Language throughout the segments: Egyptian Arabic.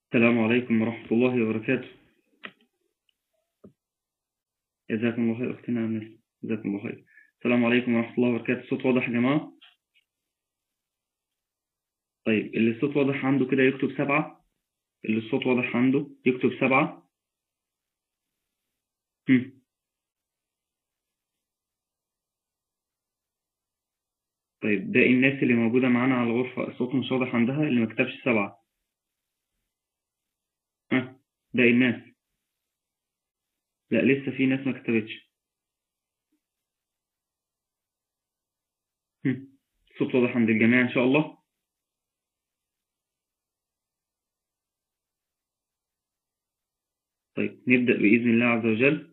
السلام عليكم ورحمة الله وبركاته جزاكم الله خير أختنا أمل جزاكم الله خير السلام عليكم ورحمة الله وبركاته الصوت واضح يا جماعة طيب اللي الصوت واضح عنده كده يكتب سبعة اللي الصوت واضح عنده يكتب سبعة هم. طيب باقي الناس اللي موجودة معانا على الغرفة الصوت مش واضح عندها اللي ما كتبش سبعة ها باقي الناس لا لسه في ناس ما كتبتش هم. الصوت واضح عند الجميع إن شاء الله طيب نبدأ بإذن الله عز وجل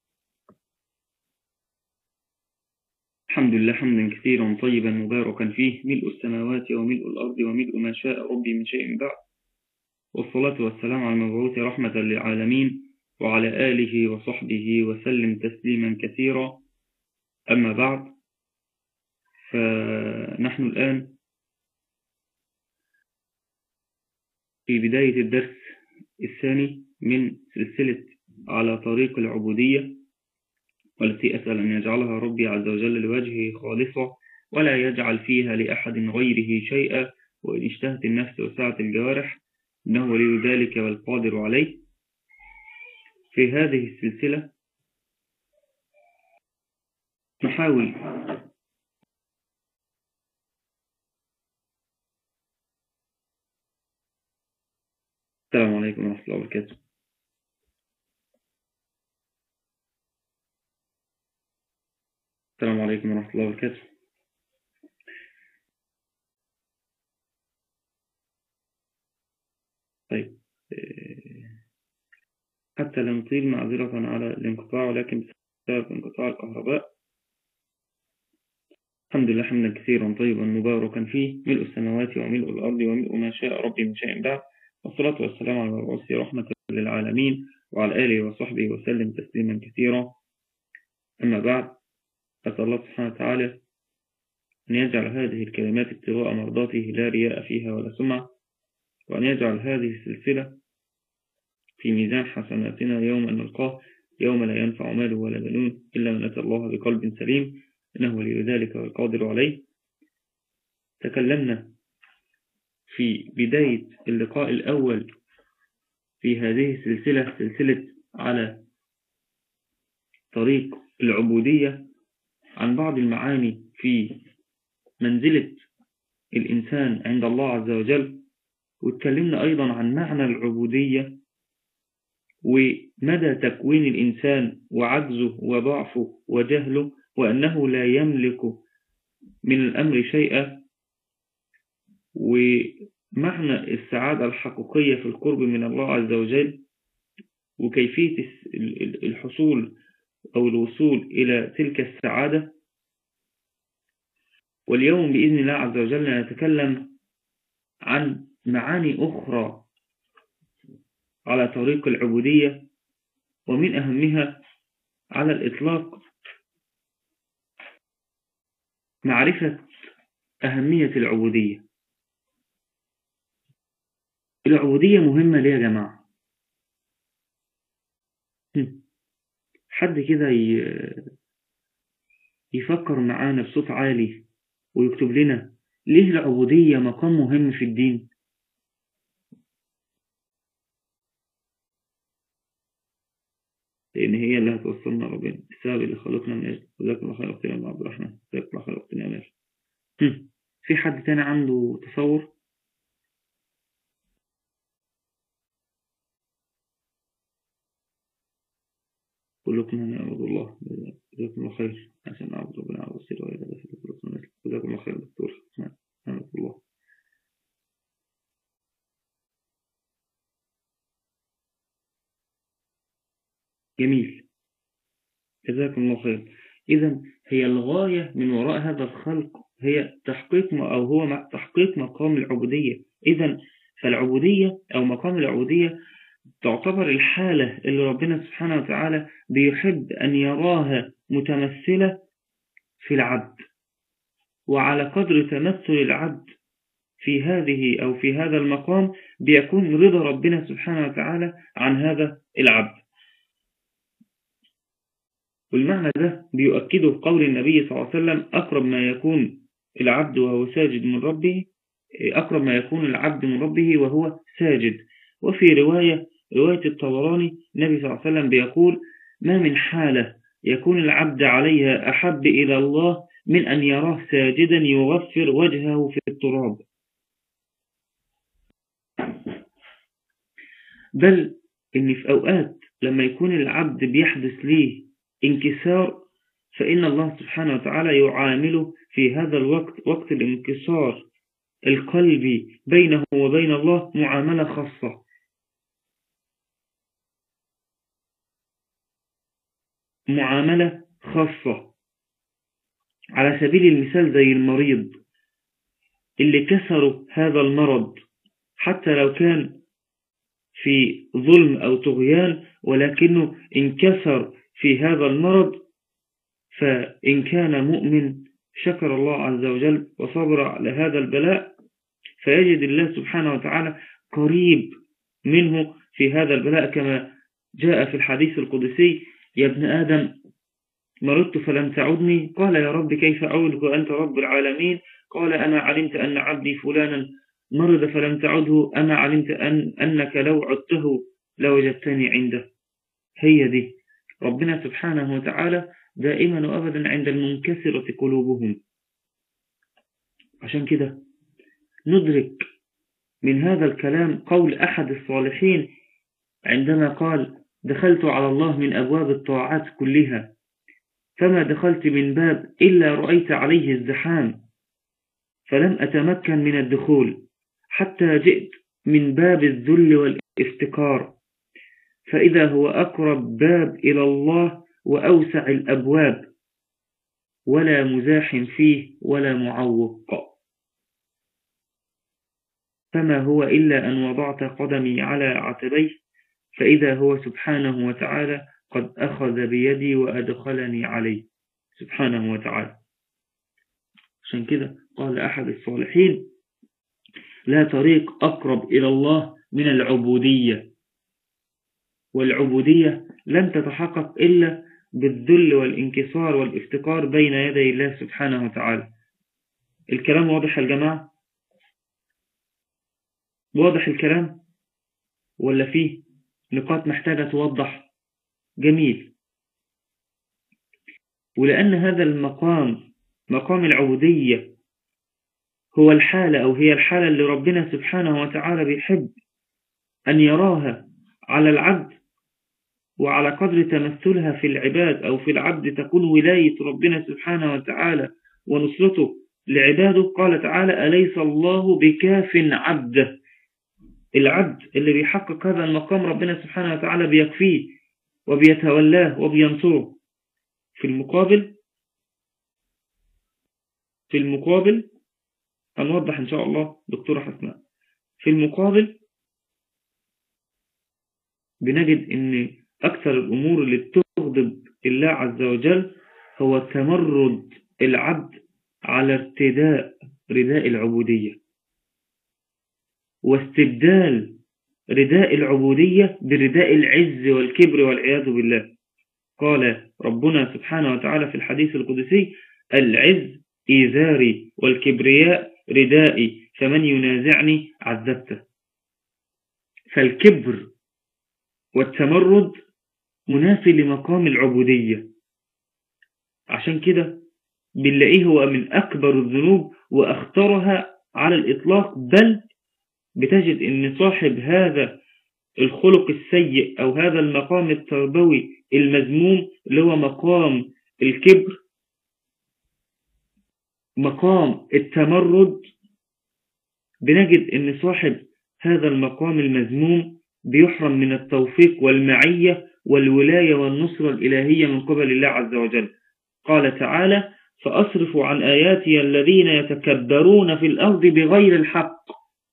الحمد لله حمدا كثيرا طيبا مباركا فيه ملء السماوات وملء الأرض وملء ما شاء ربي من شيء بعد والصلاة والسلام على المبعوث رحمة للعالمين وعلى آله وصحبه وسلم تسليما كثيرا أما بعد فنحن الآن في بداية الدرس الثاني من سلسلة على طريق العبودية والتي أسأل أن يجعلها ربي عز وجل لوجهه خالصة ولا يجعل فيها لأحد غيره شيئا وإن اشتهت النفس وسعت الجوارح إنه ولي ذلك والقادر عليه في هذه السلسلة نحاول السلام عليكم ورحمة الله وبركاته السلام عليكم ورحمة الله وبركاته طيب حتى لا نطيل معذرة على الانقطاع ولكن بسبب انقطاع الكهرباء الحمد لله حمدا كثيرا طيبا مباركا فيه ملء السماوات وملء الأرض وملء ما شاء ربي من شيء بعد والصلاة والسلام على المبعوث رحمة للعالمين وعلى آله وصحبه وسلم تسليما كثيرا أما بعد أسأل الله سبحانه وتعالى أن يجعل هذه الكلمات ابتغاء مرضاته لا رياء فيها ولا سمعة وأن يجعل هذه السلسلة في ميزان حسناتنا يوم أن نلقاه يوم لا ينفع مال ولا بنون إلا من أتى الله بقلب سليم إنه ولي ذلك والقادر عليه تكلمنا في بداية اللقاء الأول في هذه السلسلة سلسلة على طريق العبودية عن بعض المعاني في منزلة الإنسان عند الله عز وجل واتكلمنا أيضا عن معنى العبودية ومدى تكوين الإنسان وعجزه وضعفه وجهله وأنه لا يملك من الأمر شيئا ومعنى السعادة الحقيقية في القرب من الله عز وجل وكيفية الحصول أو الوصول إلى تلك السعادة واليوم بإذن الله عز وجل نتكلم عن معاني أخرى على طريق العبودية ومن أهمها على الإطلاق معرفة أهمية العبودية العبودية مهمة ليه يا جماعة حد كده يفكر معانا بصوت عالي ويكتب لنا ليه العبودية مقام مهم في الدين لأن هي اللي هتوصلنا ربنا السبب اللي خلقنا من أجل جزاكم الله خير أختنا عبد الرحمن جزاكم الله خير أختنا أمال في حد تاني عنده تصور كلكم نعبد الله جزاكم الله خير عشان نعبد ربنا على بصير وإلى ذلك كلكم جزاكم الله خير دكتور نعبد الله جميل جزاكم الله خير إذا هي الغاية من وراء هذا الخلق هي تحقيق أو هو تحقيق مقام العبودية إذا فالعبودية أو مقام العبودية تعتبر الحالة اللي ربنا سبحانه وتعالى بيحب أن يراها متمثلة في العبد وعلى قدر تمثل العبد في هذه أو في هذا المقام بيكون رضا ربنا سبحانه وتعالى عن هذا العبد والمعنى ده بيؤكده قول النبي صلى الله عليه وسلم أقرب ما يكون العبد وهو ساجد من ربه أقرب ما يكون العبد من ربه وهو ساجد وفي رواية رواية الطبراني النبي صلى الله عليه وسلم بيقول ما من حالة يكون العبد عليها أحب إلى الله من أن يراه ساجدا يغفر وجهه في التراب بل إن في أوقات لما يكون العبد بيحدث ليه انكسار فإن الله سبحانه وتعالى يعامله في هذا الوقت وقت الانكسار القلبي بينه وبين الله معاملة خاصة معاملة خاصة على سبيل المثال زي المريض اللي كسروا هذا المرض حتى لو كان في ظلم أو طغيان ولكنه انكسر في هذا المرض فإن كان مؤمن شكر الله عز وجل وصبر على هذا البلاء فيجد الله سبحانه وتعالى قريب منه في هذا البلاء كما جاء في الحديث القدسي يا ابن آدم مرضت فلم تعدني قال يا رب كيف أعودك وأنت رب العالمين قال أنا علمت أن عبدي فلانا مرض فلم تعده أما علمت أن أنك لو عدته لوجدتني عنده هي دي ربنا سبحانه وتعالى دائما وأبدا عند المنكسرة قلوبهم عشان كده ندرك من هذا الكلام قول أحد الصالحين عندما قال دخلت على الله من أبواب الطاعات كلها فما دخلت من باب إلا رأيت عليه الزحام فلم أتمكن من الدخول حتى جئت من باب الذل والافتقار فإذا هو أقرب باب إلى الله وأوسع الأبواب ولا مزاح فيه ولا معوق فما هو إلا أن وضعت قدمي على عتبيه فإذا هو سبحانه وتعالى قد أخذ بيدي وأدخلني عليه سبحانه وتعالى عشان كده قال أحد الصالحين لا طريق أقرب إلى الله من العبودية والعبودية لن تتحقق إلا بالذل والانكسار والافتقار بين يدي الله سبحانه وتعالى الكلام واضح يا جماعة واضح الكلام ولا فيه نقاط محتاجة توضح جميل ولأن هذا المقام مقام العبودية هو الحالة أو هي الحالة اللي ربنا سبحانه وتعالى بيحب أن يراها على العبد وعلى قدر تمثلها في العباد أو في العبد تكون ولاية ربنا سبحانه وتعالى ونصرته لعباده قال تعالى أليس الله بكاف عبده العبد اللي بيحقق هذا المقام ربنا سبحانه وتعالى بيكفيه وبيتولاه وبينصره في المقابل في المقابل هنوضح إن شاء الله دكتورة حسناء في المقابل بنجد أن أكثر الأمور اللي بتغضب الله عز وجل هو تمرد العبد على ارتداء رداء العبودية واستبدال رداء العبودية برداء العز والكبر والعياذ بالله قال ربنا سبحانه وتعالى في الحديث القدسي العز إيذاري والكبرياء ردائي فمن ينازعني عذبته فالكبر والتمرد منافي لمقام العبودية عشان كده بنلاقيه هو من أكبر الذنوب وأخطرها على الإطلاق بل بتجد أن صاحب هذا الخلق السيء أو هذا المقام التربوي المذموم اللي هو مقام الكبر مقام التمرد بنجد أن صاحب هذا المقام المذموم بيحرم من التوفيق والمعية والولاية والنصرة الإلهية من قبل الله عز وجل قال تعالى فأصرف عن آياتي الذين يتكبرون في الأرض بغير الحق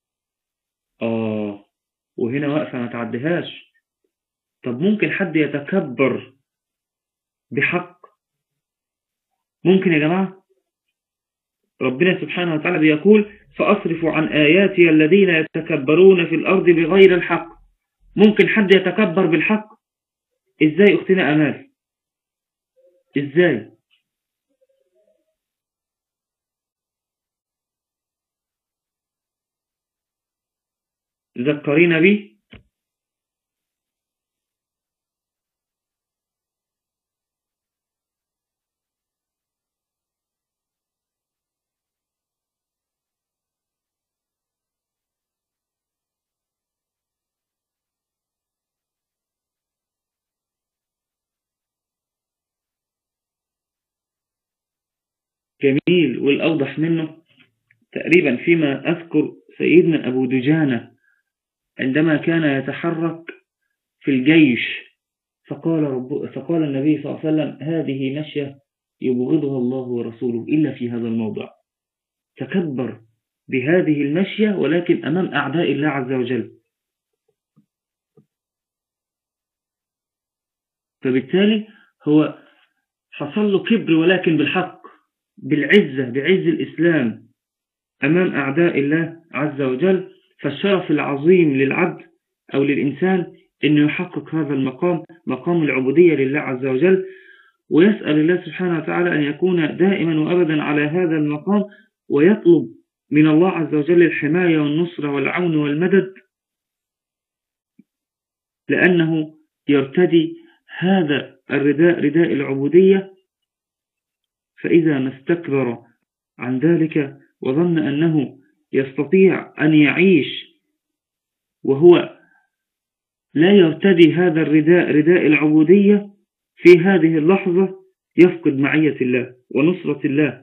آه وهنا واقفة ما تعديهاش طب ممكن حد يتكبر بحق ممكن يا جماعة ربنا سبحانه وتعالى بيقول فأصرف عن آياتي الذين يتكبرون في الأرض بغير الحق ممكن حد يتكبر بالحق إزاي أختنا أمال إزاي ذكرين بي جميل والأوضح منه تقريبا فيما أذكر سيدنا أبو دجانة عندما كان يتحرك في الجيش فقال, رب فقال النبي صلى الله عليه وسلم هذه مشية يبغضها الله ورسوله إلا في هذا الموضع تكبر بهذه المشية ولكن أمام أعداء الله عز وجل فبالتالي هو حصل له كبر ولكن بالحق بالعزة بعز الإسلام أمام أعداء الله عز وجل فالشرف العظيم للعبد أو للإنسان أنه يحقق هذا المقام مقام العبودية لله عز وجل ويسأل الله سبحانه وتعالى أن يكون دائما وأبدا على هذا المقام ويطلب من الله عز وجل الحماية والنصرة والعون والمدد لأنه يرتدي هذا الرداء رداء العبودية فإذا ما استكبر عن ذلك وظن أنه يستطيع أن يعيش وهو لا يرتدي هذا الرداء رداء العبودية في هذه اللحظة يفقد معية الله ونصرة الله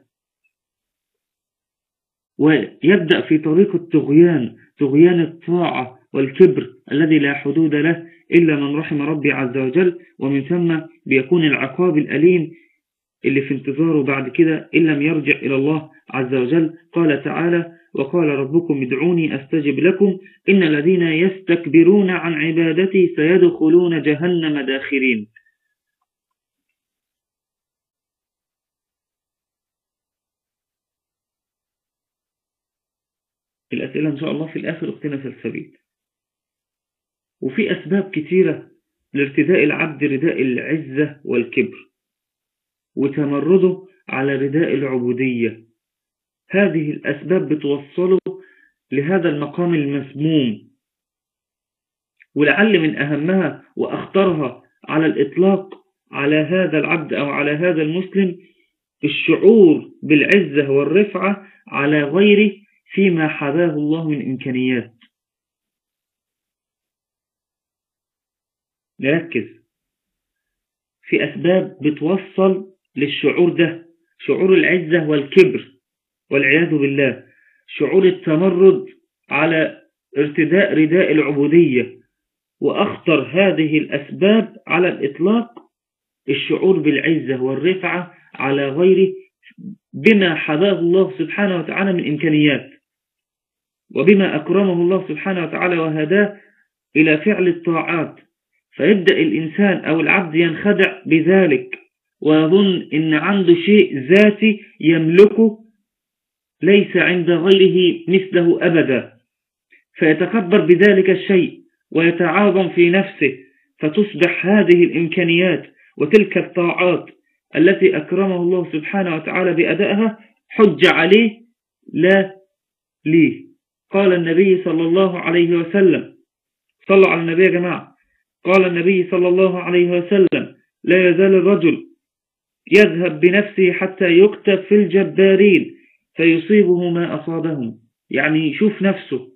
ويبدأ في طريق الطغيان طغيان الطاعة والكبر الذي لا حدود له إلا من رحم ربي عز وجل ومن ثم بيكون العقاب الأليم اللي في انتظاره بعد كده إن لم يرجع إلى الله عز وجل قال تعالى وقال ربكم ادعوني أستجب لكم إن الذين يستكبرون عن عبادتي سيدخلون جهنم داخرين الأسئلة إن شاء الله في الآخر أختنا سلسبيل وفي أسباب كثيرة لارتداء العبد رداء العزة والكبر وتمرده على رداء العبودية هذه الأسباب بتوصله لهذا المقام المسموم ولعل من أهمها وأخطرها على الإطلاق على هذا العبد أو على هذا المسلم الشعور بالعزة والرفعة على غيره فيما حباه الله من إمكانيات نركز في أسباب بتوصل للشعور ده شعور العزة والكبر والعياذ بالله شعور التمرد على ارتداء رداء العبودية وأخطر هذه الأسباب على الإطلاق الشعور بالعزة والرفعة على غيره بما حباه الله سبحانه وتعالى من إمكانيات وبما أكرمه الله سبحانه وتعالى وهداه إلى فعل الطاعات فيبدأ الإنسان أو العبد ينخدع بذلك ويظن إن عنده شيء ذاتي يملكه ليس عند غيره مثله أبدا فيتكبر بذلك الشيء ويتعاظم في نفسه فتصبح هذه الإمكانيات وتلك الطاعات التي أكرمه الله سبحانه وتعالى بأدائها حج عليه لا ليه قال النبي صلى الله عليه وسلم صلوا على النبي يا جماعة قال النبي صلى الله عليه وسلم لا يزال الرجل يذهب بنفسه حتى يكتب في الجبارين فيصيبه ما أصابهم يعني يشوف نفسه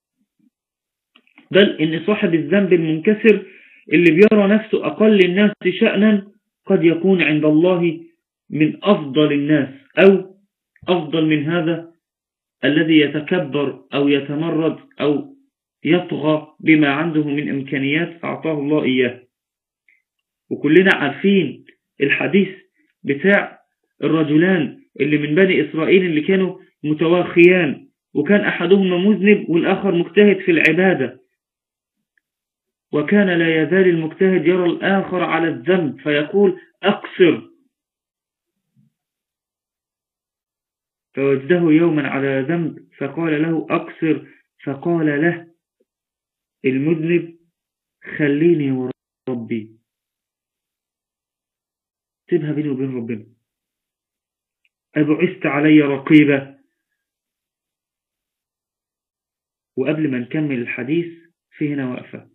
بل إن صاحب الذنب المنكسر اللي بيرى نفسه أقل الناس شأنا قد يكون عند الله من أفضل الناس أو أفضل من هذا الذي يتكبر أو يتمرد أو يطغى بما عنده من إمكانيات أعطاه الله إياه وكلنا عارفين الحديث بتاع الرجلان اللي من بني إسرائيل اللي كانوا متواخيان وكان أحدهما مذنب والآخر مجتهد في العبادة وكان لا يزال المجتهد يرى الآخر على الذنب فيقول أقصر فوجده يوما على ذنب فقال له أقصر فقال له المذنب خليني وربي سيبها بيني وبين ربنا أبعثت علي رقيبة وقبل ما نكمل الحديث في هنا وقفة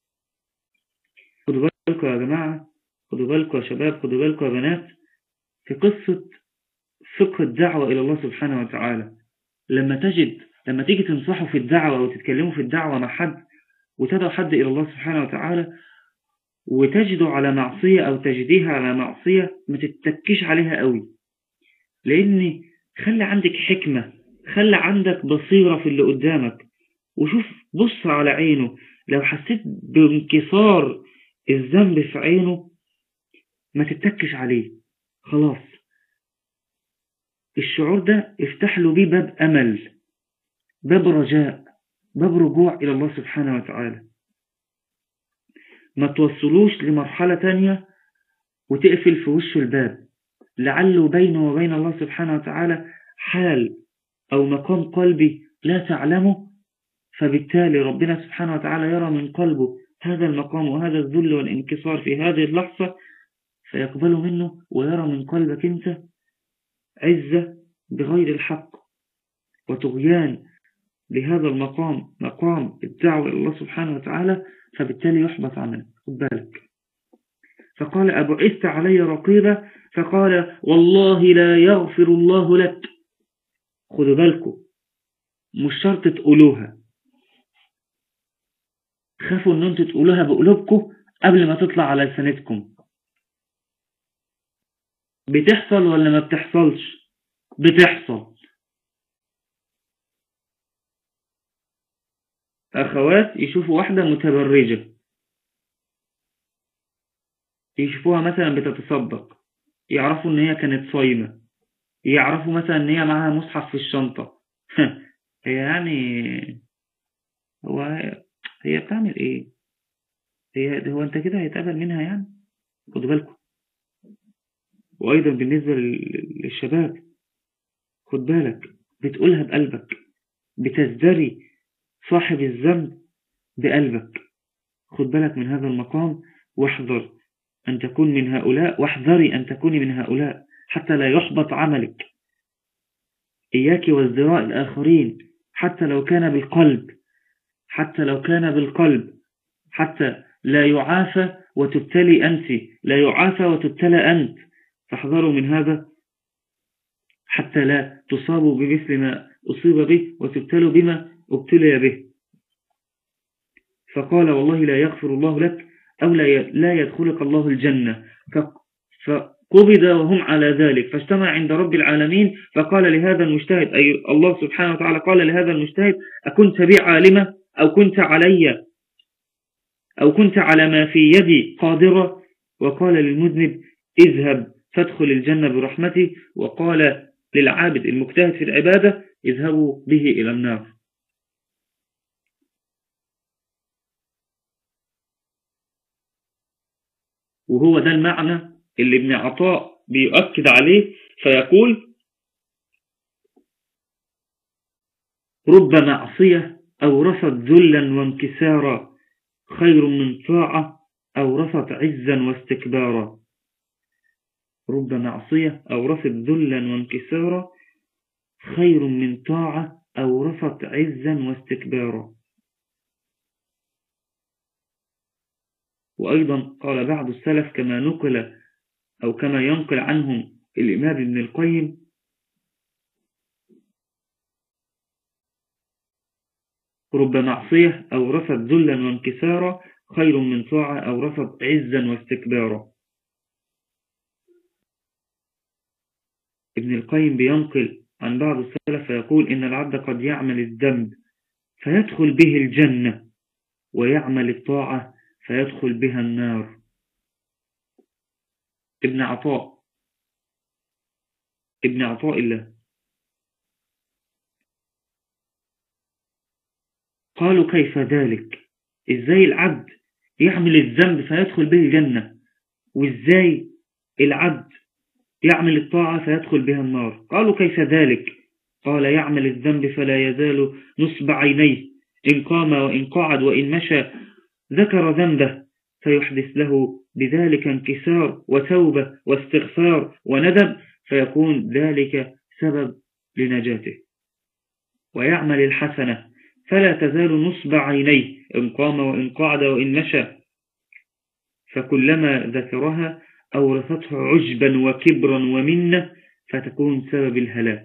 خدوا بالكم يا جماعة خدوا بالكم يا شباب خدوا بالكم يا بنات في قصة فقه الدعوة إلى الله سبحانه وتعالى لما تجد لما تيجي تنصحوا في الدعوة أو تتكلموا في الدعوة مع حد وتدعو حد إلى الله سبحانه وتعالى وتجده على معصية أو تجديها على معصية ما تتكيش عليها قوي لأن خلي عندك حكمة خلي عندك بصيرة في اللي قدامك وشوف بص على عينه لو حسيت بانكسار الذنب في عينه ما تتكش عليه خلاص الشعور ده افتح له بيه باب أمل باب رجاء باب رجوع إلى الله سبحانه وتعالى ما توصلوش لمرحلة تانية وتقفل في وشه الباب لعله بينه وبين الله سبحانه وتعالى حال أو مقام قلبي لا تعلمه فبالتالي ربنا سبحانه وتعالى يرى من قلبه هذا المقام وهذا الذل والانكسار في هذه اللحظة فيقبله منه ويرى من قلبك أنت عزة بغير الحق وطغيان لهذا المقام مقام الدعوة إلى الله سبحانه وتعالى فبالتالي يحبط عنه خد بالك فقال أبعثت علي رقيبة فقال والله لا يغفر الله لك خذوا بالكم مش شرط تقولوها خافوا ان انتوا تقولوها بقلوبكم قبل ما تطلع على لسانتكم بتحصل ولا ما بتحصلش بتحصل أخوات يشوفوا واحدة متبرجة يشوفوها مثلا بتتصدق يعرفوا ان هي كانت صايمة يعرفوا مثلا ان هي معاها مصحف في الشنطة هي يعني هو هي بتعمل ايه هي هو انت كده هيتقبل منها يعني خدوا بالكم وايضا بالنسبة للشباب خد بالك بتقولها بقلبك بتزدري صاحب الذنب بقلبك خد بالك من هذا المقام واحذر أن تكون من هؤلاء واحذري أن تكوني من هؤلاء حتى لا يحبط عملك إياك وازدراء الآخرين حتى لو كان بالقلب حتى لو كان بالقلب حتى لا يعافى وتبتلي أنت لا يعافى وتبتلى أنت فاحذروا من هذا حتى لا تصابوا بمثل ما أصيب به وتبتلوا بما ابتلي به فقال والله لا يغفر الله لك أو لا يدخلك الله الجنة فقبض وهم على ذلك فاجتمع عند رب العالمين فقال لهذا المجتهد أي الله سبحانه وتعالى قال لهذا المجتهد أكنت بي عالمة أو كنت علي أو كنت على ما في يدي قادرة وقال للمذنب اذهب فادخل الجنة برحمتي وقال للعابد المجتهد في العبادة اذهبوا به إلى النار وهو ده المعنى اللي ابن عطاء بيؤكد عليه فيقول رب معصية أورثت ذلا وانكسارا خير من طاعة أورثت عزا واستكبارا رب معصية أورثت ذلا وانكسارا خير من طاعة أورثت عزا واستكبارا وأيضا قال بعض السلف كما نقل أو كما ينقل عنهم الإمام ابن القيم رب معصية أو رفض ذلا وانكسارا خير من طاعة أو رفض عزا واستكبارا ابن القيم بينقل عن بعض السلف فيقول إن العبد قد يعمل الذنب فيدخل به الجنة ويعمل الطاعة فيدخل بها النار ابن عطاء ابن عطاء الله قالوا كيف ذلك ازاي العبد يعمل الذنب فيدخل به الجنة وازاي العبد يعمل الطاعة فيدخل بها النار قالوا كيف ذلك قال يعمل الذنب فلا يزال نصب عينيه إن قام وإن قعد وإن مشى ذكر ذنبه فيحدث له بذلك انكسار وتوبة واستغفار وندب فيكون ذلك سبب لنجاته ويعمل الحسنة فلا تزال نصب عينيه إن قام وإن قعد وإن مشى فكلما ذكرها أورثته عجبا وكبرا ومنة فتكون سبب الهلاك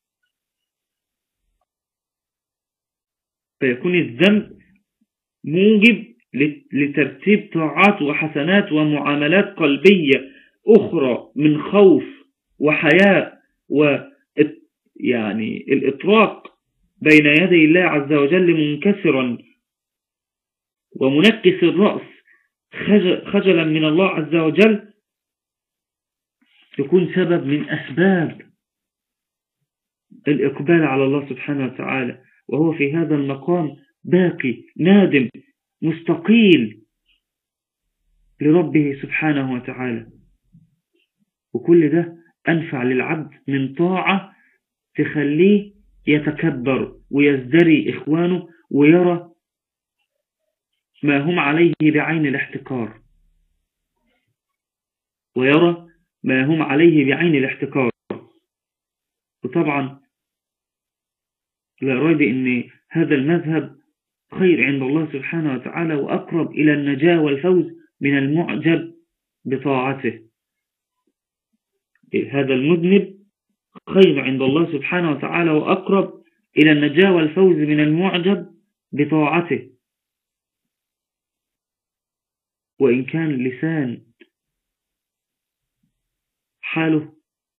فيكون الذنب موجب لترتيب طاعات وحسنات ومعاملات قلبية أخرى من خوف وحياء و يعني الإطراق بين يدي الله عز وجل منكسرا ومنكس الرأس خجلا من الله عز وجل تكون سبب من أسباب الإقبال على الله سبحانه وتعالى وهو في هذا المقام باقي نادم مستقيل لربه سبحانه وتعالى وكل ده أنفع للعبد من طاعة تخليه يتكبر ويزدري إخوانه ويرى ما هم عليه بعين الاحتكار ويرى ما هم عليه بعين الاحتكار وطبعا لا ريب أن هذا المذهب خير عند الله سبحانه وتعالى وأقرب إلى النجاة والفوز من المعجب بطاعته هذا المذنب خير عند الله سبحانه وتعالى وأقرب إلى النجاة والفوز من المعجب بطاعته وإن كان لسان حاله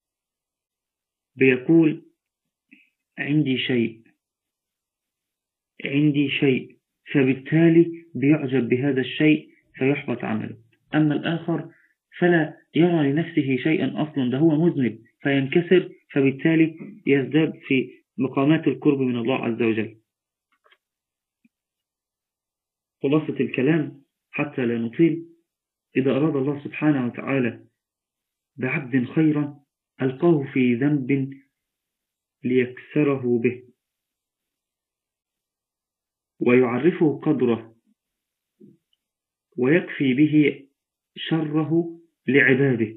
بيقول عندي شيء عندي شيء فبالتالي بيعجب بهذا الشيء فيحبط عمله أما الآخر فلا يرى لنفسه شيئا أصلا ده هو مذنب فينكسر فبالتالي يزداد في مقامات القرب من الله عز وجل خلاصة الكلام حتى لا نطيل إذا أراد الله سبحانه وتعالى بعبد خيرا ألقاه في ذنب ليكسره به ويعرفه قدره ويكفي به شره لعباده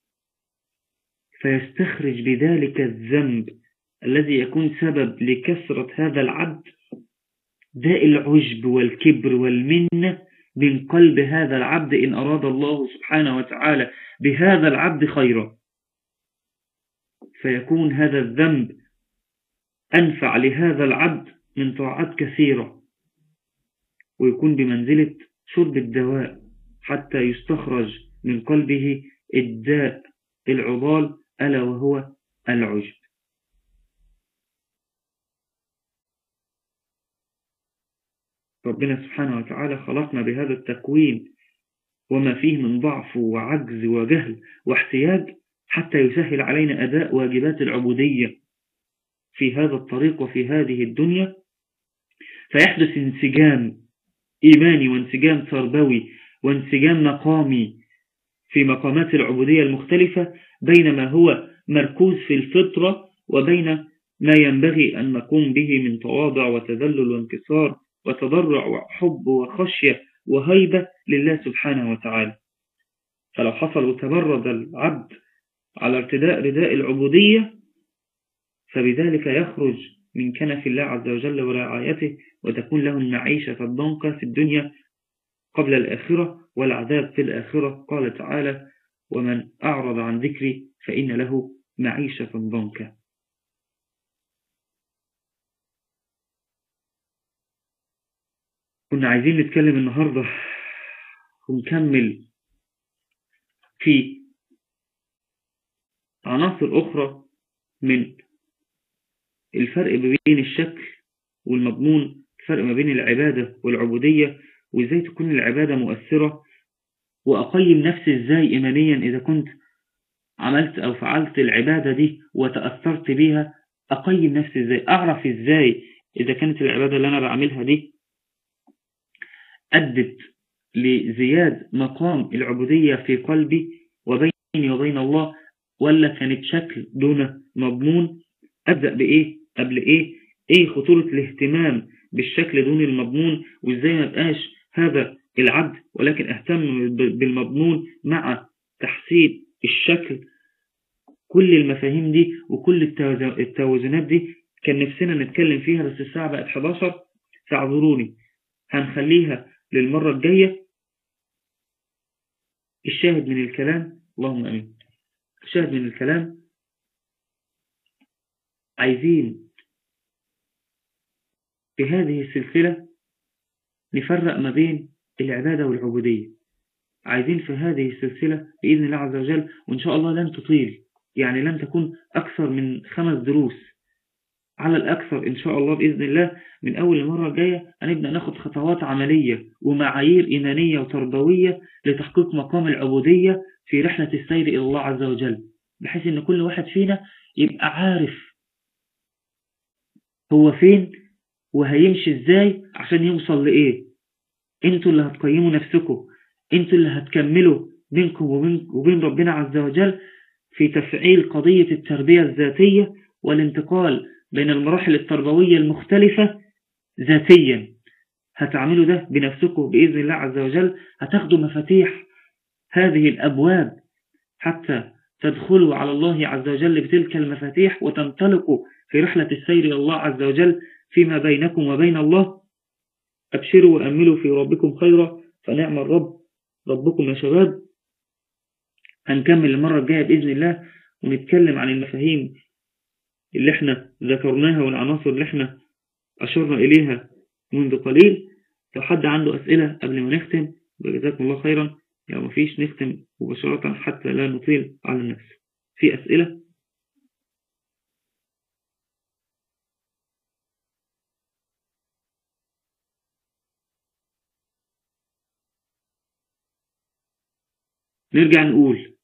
فيستخرج بذلك الذنب الذي يكون سبب لكسرة هذا العبد داء العجب والكبر والمنة من قلب هذا العبد إن أراد الله سبحانه وتعالى بهذا العبد خيرا فيكون هذا الذنب أنفع لهذا العبد من طاعات كثيرة ويكون بمنزلة شرب الدواء حتى يستخرج من قلبه الداء العضال ألا وهو العجب ربنا سبحانه وتعالى خلقنا بهذا التكوين وما فيه من ضعف وعجز وجهل واحتياج حتى يسهل علينا أداء واجبات العبودية في هذا الطريق وفي هذه الدنيا فيحدث انسجام إيماني وانسجام تربوي وانسجام مقامي في مقامات العبودية المختلفة بين ما هو مركوز في الفطرة وبين ما ينبغي أن نقوم به من تواضع وتذلل وانكسار وتضرع وحب وخشية وهيبة لله سبحانه وتعالى فلو حصل وتبرد العبد على ارتداء رداء العبودية فبذلك يخرج من كنف الله عز وجل ورعايته وتكون له المعيشة الضنقة في الدنيا قبل الآخرة والعذاب في الآخرة قال تعالى ومن أعرض عن ذكري فإن له معيشة ضنكا كنا عايزين نتكلم النهاردة ونكمل في عناصر أخرى من الفرق بين الشكل والمضمون الفرق ما بين العبادة والعبودية وإزاي تكون العبادة مؤثرة وأقيم نفسي إزاي إيمانيا إذا كنت عملت أو فعلت العبادة دي وتأثرت بيها أقيم نفسي إزاي أعرف إزاي إذا كانت العبادة اللي أنا بعملها دي أدت لزياد مقام العبودية في قلبي وبيني وبين الله ولا كانت شكل دون مضمون أبدأ بإيه قبل إيه إيه خطورة الاهتمام بالشكل دون المضمون وإزاي ما بقاش هذا العبد ولكن اهتم بالمضمون مع تحسين الشكل كل المفاهيم دي وكل التوازنات دي كان نفسنا نتكلم فيها بس الساعة بقت 11 فاعذروني هنخليها للمرة الجاية الشاهد من الكلام اللهم أمين الشاهد من الكلام عايزين في هذه السلسلة نفرق ما بين العبادة والعبودية عايزين في هذه السلسلة بإذن الله عز وجل وإن شاء الله لن تطيل يعني لن تكون أكثر من خمس دروس على الأكثر إن شاء الله بإذن الله من أول المرة الجاية هنبدأ ناخد خطوات عملية ومعايير إيمانية وتربوية لتحقيق مقام العبودية في رحلة السير إلى الله عز وجل بحيث إن كل واحد فينا يبقى عارف هو فين وهيمشي إزاي عشان يوصل لإيه انتوا اللي هتقيموا نفسكم انتوا اللي هتكملوا بينكم وبين, وبين ربنا عز وجل في تفعيل قضية التربية الذاتية والانتقال بين المراحل التربوية المختلفة ذاتيا هتعملوا ده بنفسكم بإذن الله عز وجل هتاخدوا مفاتيح هذه الأبواب حتى تدخلوا على الله عز وجل بتلك المفاتيح وتنطلقوا في رحلة السير إلى الله عز وجل فيما بينكم وبين الله أبشروا وأملوا في ربكم خيرا فنعم الرب ربكم يا شباب هنكمل المرة الجاية بإذن الله ونتكلم عن المفاهيم اللي احنا ذكرناها والعناصر اللي احنا أشرنا إليها منذ قليل لو حد عنده أسئلة قبل ما نختم جزاكم الله خيرا لو ما فيش نختم مباشرة حتى لا نطيل على النفس في أسئلة نرجع نقول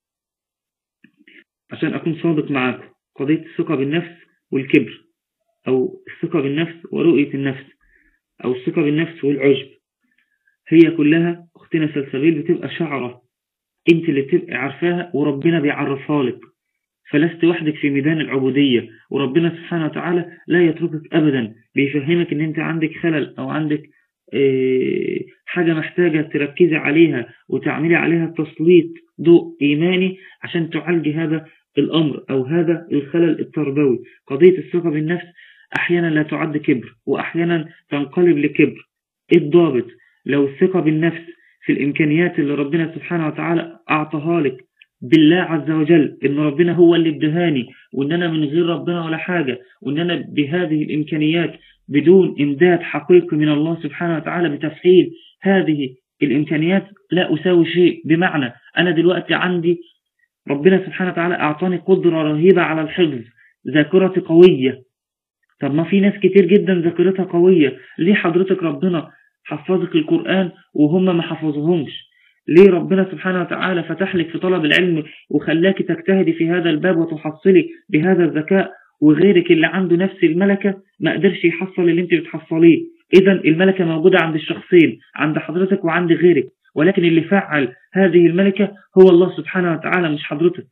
عشان أكون صادق معاكم قضية الثقة بالنفس والكبر أو الثقة بالنفس ورؤية النفس أو الثقة بالنفس والعجب هي كلها أختنا سلسبيل بتبقى شعرة أنت اللي بتبقى عارفاها وربنا بيعرفها لك فلست وحدك في ميدان العبودية وربنا سبحانه وتعالى لا يتركك أبدا بيفهمك أن أنت عندك خلل أو عندك آه، حاجة محتاجة تركزي عليها وتعملي عليها تسليط ضوء إيماني عشان تعالجي هذا الأمر أو هذا الخلل التربوي قضية الثقة بالنفس أحيانا لا تعد كبر وأحيانا تنقلب لكبر إيه الضابط لو الثقة بالنفس في الإمكانيات اللي ربنا سبحانه وتعالى أعطاها لك بالله عز وجل إن ربنا هو اللي ادهاني وإن أنا من غير ربنا ولا حاجة وإن أنا بهذه الإمكانيات بدون إمداد حقيقي من الله سبحانه وتعالى بتفعيل هذه الإمكانيات لا أساوي شيء بمعنى أنا دلوقتي عندي ربنا سبحانه وتعالى أعطاني قدرة رهيبة على الحفظ ذاكرتي قوية طب ما في ناس كتير جدا ذاكرتها قوية ليه حضرتك ربنا حفظك القرآن وهم ما حفظهمش ليه ربنا سبحانه وتعالى فتح لك في طلب العلم وخلاك تجتهدي في هذا الباب وتحصلي بهذا الذكاء وغيرك اللي عنده نفس الملكة ما قدرش يحصل اللي انت بتحصليه اذا الملكة موجودة عند الشخصين عند حضرتك وعند غيرك ولكن اللي فعل هذه الملكة هو الله سبحانه وتعالى مش حضرتك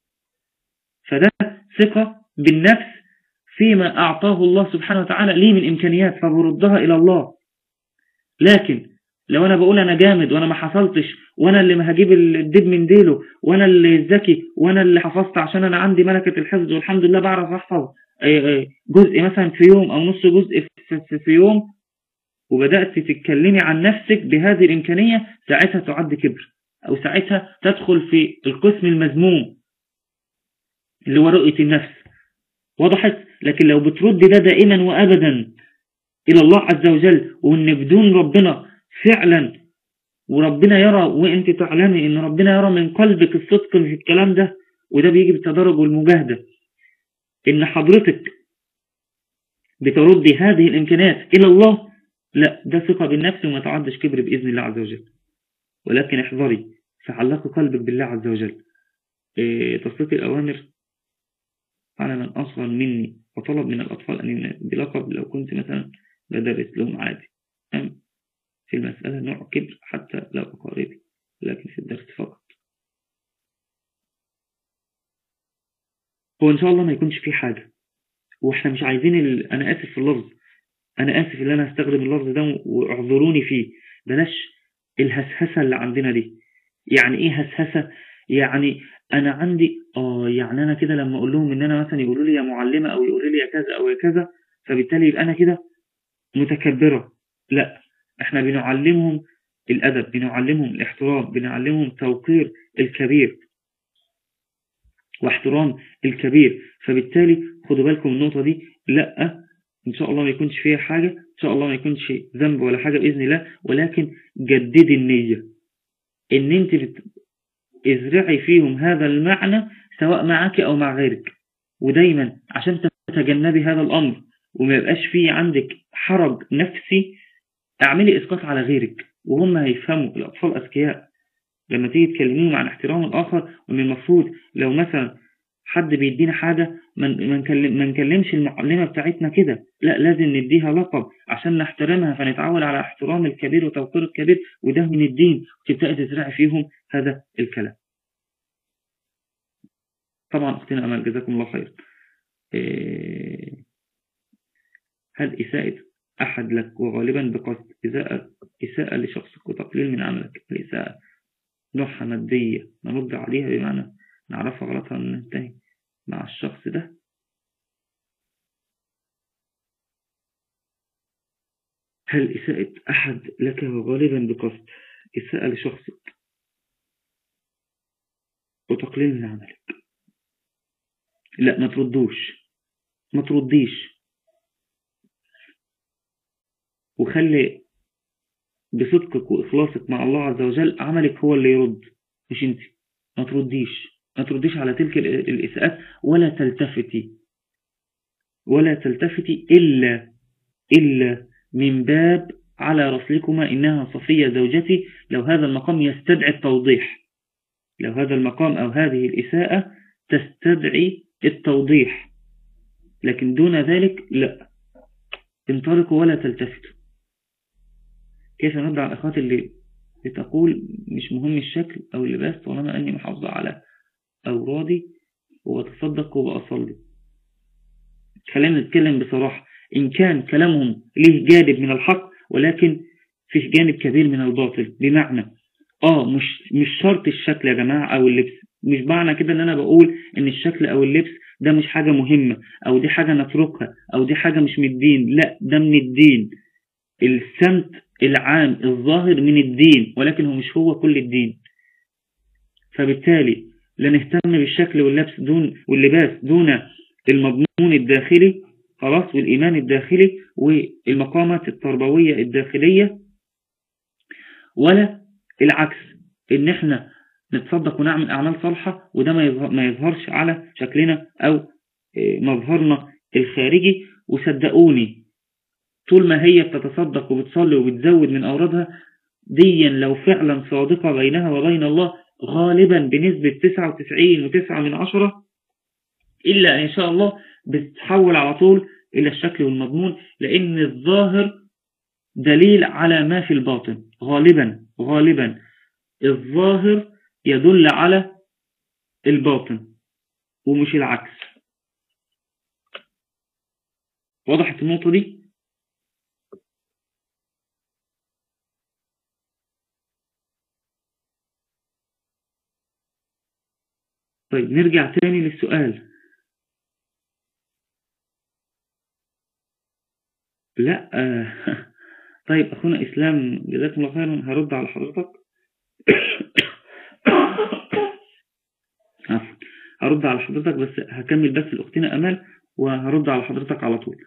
فده ثقة بالنفس فيما أعطاه الله سبحانه وتعالى لي من إمكانيات فبردها إلى الله لكن لو أنا بقول أنا جامد وأنا ما حصلتش وأنا اللي ما هجيب الدب من ديله وأنا اللي ذكي وأنا اللي حفظت عشان أنا عندي ملكة الحفظ والحمد لله بعرف أحفظ جزء مثلا في يوم أو نص جزء في يوم وبدأت تتكلمي عن نفسك بهذه الإمكانية ساعتها تعد كبر أو ساعتها تدخل في القسم المذموم اللي هو رؤية النفس وضحت لكن لو بترد ده دائما وأبدا إلى الله عز وجل وإن بدون ربنا فعلا وربنا يرى وانت تعلمي ان ربنا يرى من قلبك الصدق في الكلام ده وده بيجي بالتدرج والمجاهدة ان حضرتك بتردي هذه الامكانيات الى الله لا ده ثقة بالنفس وما تعدش كبر بإذن الله عز وجل ولكن احذري فعلق قلبك بالله عز وجل إيه تسليط الأوامر على من أصغر مني وطلب من الأطفال أن بلقب لو كنت مثلا بدرس لهم عادي أم في المسألة نوع كبر حتى لو أقاربي لكن في الدرس فقط هو إن شاء الله ما يكونش في حاجة واحنا مش عايزين ال... انا اسف في اللفظ انا اسف ان انا هستخدم اللفظ ده واعذروني فيه بلاش الهسهسة اللي عندنا دي يعني ايه هسهسة يعني انا عندي اه يعني انا كده لما اقول لهم ان انا مثلا يقولوا لي يا معلمة او يقولوا لي يا كذا او يا كذا فبالتالي يبقى انا كده متكبرة لا احنا بنعلمهم الادب بنعلمهم الاحترام بنعلمهم توقير الكبير واحترام الكبير فبالتالي خدوا بالكم النقطة دي لا ان شاء الله ما يكونش فيها حاجة ان شاء الله ما يكونش ذنب ولا حاجة بإذن الله ولكن جددي النية ان انت بت... ازرعي فيهم هذا المعنى سواء معك او مع غيرك ودايما عشان تتجنبي هذا الامر وما يبقاش فيه عندك حرج نفسي اعملي اسقاط على غيرك وهم هيفهموا الاطفال اذكياء لما تيجي تكلموهم عن احترام الاخر وان المفروض لو مثلا حد بيدينا حاجة ما نكلمش المعلمة بتاعتنا كده لا لازم نديها لقب عشان نحترمها فنتعود على احترام الكبير وتوقير الكبير وده من الدين وتبدأ تزرع فيهم هذا الكلام طبعا أختنا أمل جزاكم الله خير إيه، هل إساءة أحد لك وغالبا بقصد إساءة, إساءة لشخصك وتقليل من عملك الإساءة نوعها مادية نرد عليها بمعنى نعرفها غلطها وننتهي مع الشخص ده هل إساءة أحد لك غالبا بقصد إساءة لشخصك وتقليل من عملك لا ما تردوش ما ترديش وخلي بصدقك وإخلاصك مع الله عز وجل عملك هو اللي يرد مش انت ما ترديش ما ترديش على تلك الإساءات ولا تلتفتي ولا تلتفتي إلا إلا من باب على رسلكما إنها صفية زوجتي لو هذا المقام يستدعي التوضيح لو هذا المقام أو هذه الإساءة تستدعي التوضيح لكن دون ذلك لا انطلقوا ولا تلتفتوا كيف نرد على الأخوات اللي بتقول مش مهم الشكل أو اللباس طالما أني محافظة على أورادي وبتصدق وبأصلي خلينا نتكلم بصراحة إن كان كلامهم ليه جانب من الحق ولكن فيه جانب كبير من الباطل بمعنى آه مش, مش شرط الشكل يا جماعة أو اللبس مش معنى كده ان انا بقول ان الشكل او اللبس ده مش حاجة مهمة او دي حاجة نتركها او دي حاجة مش من الدين لا ده من الدين السمت العام الظاهر من الدين ولكن هو مش هو كل الدين فبالتالي لا نهتم بالشكل واللبس دون واللباس دون المضمون الداخلي خلاص والإيمان الداخلي والمقامات التربوية الداخلية ولا العكس ان احنا نتصدق ونعمل أعمال صالحة وده ما يظهرش على شكلنا أو آه، مظهرنا الخارجي وصدقوني طول ما هي بتتصدق وبتصلي وبتزود من أورادها ديا لو فعلا صادقة بينها وبين الله غالبا بنسبة 99 و9 من عشرة إلا إن شاء الله بتتحول على طول إلى الشكل والمضمون لأن الظاهر دليل على ما في الباطن غالبا غالبا الظاهر يدل على الباطن ومش العكس وضحت النقطة دي طيب نرجع تاني للسؤال لا طيب أخونا إسلام جزاكم الله خيرا هرد على حضرتك هرد على حضرتك بس هكمل بس الأختنا أمل وهرد على حضرتك على طول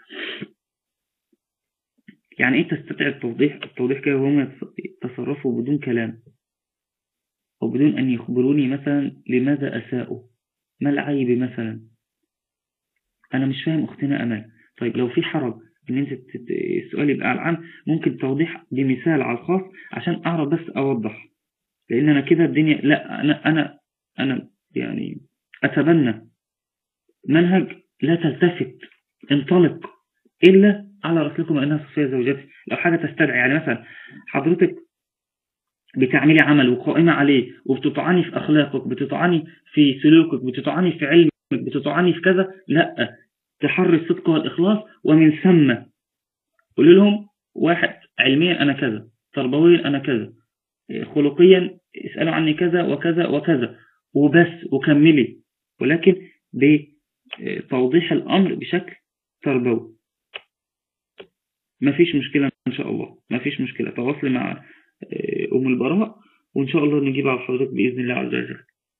يعني ايه تستطيع التوضيح التوضيح كده وهم يتصرفوا بدون كلام أو بدون أن يخبروني مثلا لماذا أساءوا ما العيب مثلا أنا مش فاهم أختنا أمل طيب لو في حرج ان انت السؤال يبقى على العام ممكن توضيح بمثال على الخاص عشان اعرف بس اوضح لان انا كده الدنيا لا انا انا انا يعني اتبنى منهج لا تلتفت انطلق الا على رسلكم انها صفيه زوجتي لو حاجه تستدعي يعني مثلا حضرتك بتعملي عمل وقائمة عليه وبتطعني في أخلاقك بتطعني في سلوكك بتطعني في علمك بتطعني في كذا لا تحري الصدق والإخلاص ومن ثم قول لهم واحد علميا أنا كذا تربويا أنا كذا خلقيا اسألوا عني كذا وكذا وكذا وبس وكملي ولكن بتوضيح الأمر بشكل تربوي ما فيش مشكلة إن شاء الله ما فيش مشكلة تواصلي مع آه، أم البراء وإن شاء الله نجيب على حضرتك بإذن الله عز وجل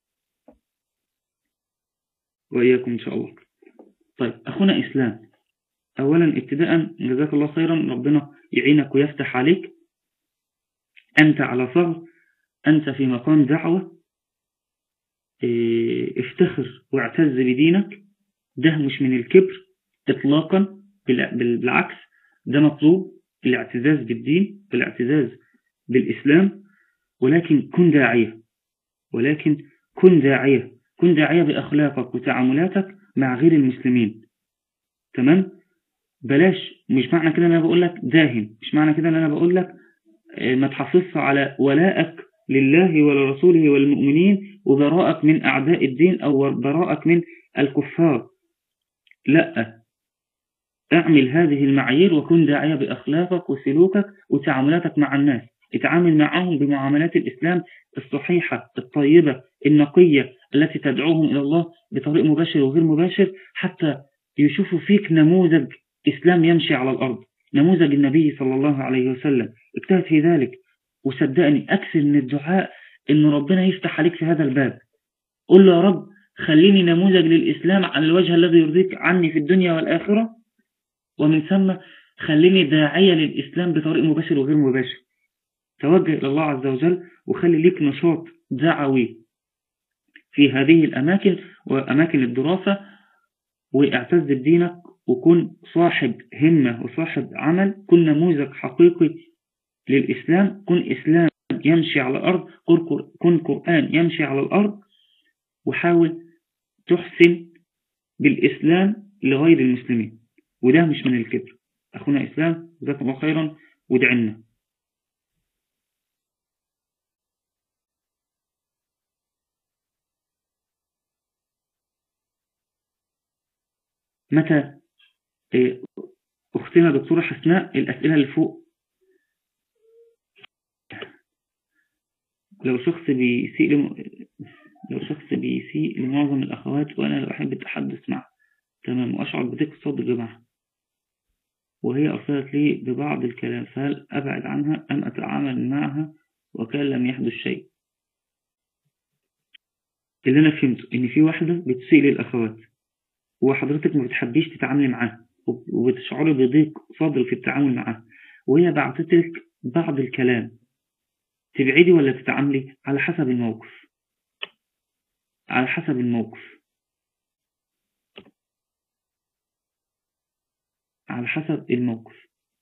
وإياكم إن شاء الله طيب أخونا إسلام أولا ابتداء جزاك الله خيرا ربنا يعينك ويفتح عليك أنت على صغر أنت في مقام دعوة إيه، افتخر واعتز بدينك ده مش من الكبر إطلاقا بالعكس ده مطلوب الاعتزاز بالدين والاعتزاز بالإسلام ولكن كن داعية ولكن كن داعية كن داعية بأخلاقك وتعاملاتك مع غير المسلمين تمام بلاش مش معنى كده أنا بقول لك داهن مش معنى كده أنا بقول لك آه، ما تحافظش على ولائك لله ولرسوله والمؤمنين وبراءك من أعداء الدين أو براءك من الكفار لا اعمل هذه المعايير وكن داعية بأخلاقك وسلوكك وتعاملاتك مع الناس اتعامل معهم بمعاملات الإسلام الصحيحة الطيبة النقية التي تدعوهم إلى الله بطريق مباشر وغير مباشر حتى يشوفوا فيك نموذج إسلام يمشي على الأرض نموذج النبي صلى الله عليه وسلم اجتهد في ذلك وصدقني أكثر من الدعاء إن ربنا يفتح عليك في هذا الباب قل له يا رب خليني نموذج للإسلام على الوجه الذي يرضيك عني في الدنيا والآخرة ومن ثم خليني داعية للإسلام بطريق مباشر وغير مباشر توجه إلى الله عز وجل وخلي ليك نشاط دعوي في هذه الأماكن وأماكن الدراسة واعتز بدينك وكن صاحب همة وصاحب عمل كن نموذج حقيقي للإسلام كن إسلام يمشي على الأرض كن قرآن يمشي على الأرض وحاول تحسن بالإسلام لغير المسلمين وده مش من الكبر أخونا إسلام جزاكم الله خيرا ودعنا متى إيه، أختنا دكتورة حسناء الأسئلة اللي فوق لو شخص بيسيء لم... لو شخص بيسيء لمعظم الأخوات وأنا لا أحب التحدث معه تمام وأشعر بضيق الصدر جماعة وهي أرسلت لي ببعض الكلام فهل أبعد عنها أم أتعامل معها وكان لم يحدث شيء اللي أنا فهمته إن في واحدة بتسيء للأخوات وحضرتك ما بتحبيش تتعاملي معاها وبتشعري بضيق صدر في التعامل معاها وهي بعتت لك بعض الكلام تبعدي ولا تتعاملي على حسب الموقف على حسب الموقف على حسب الموقف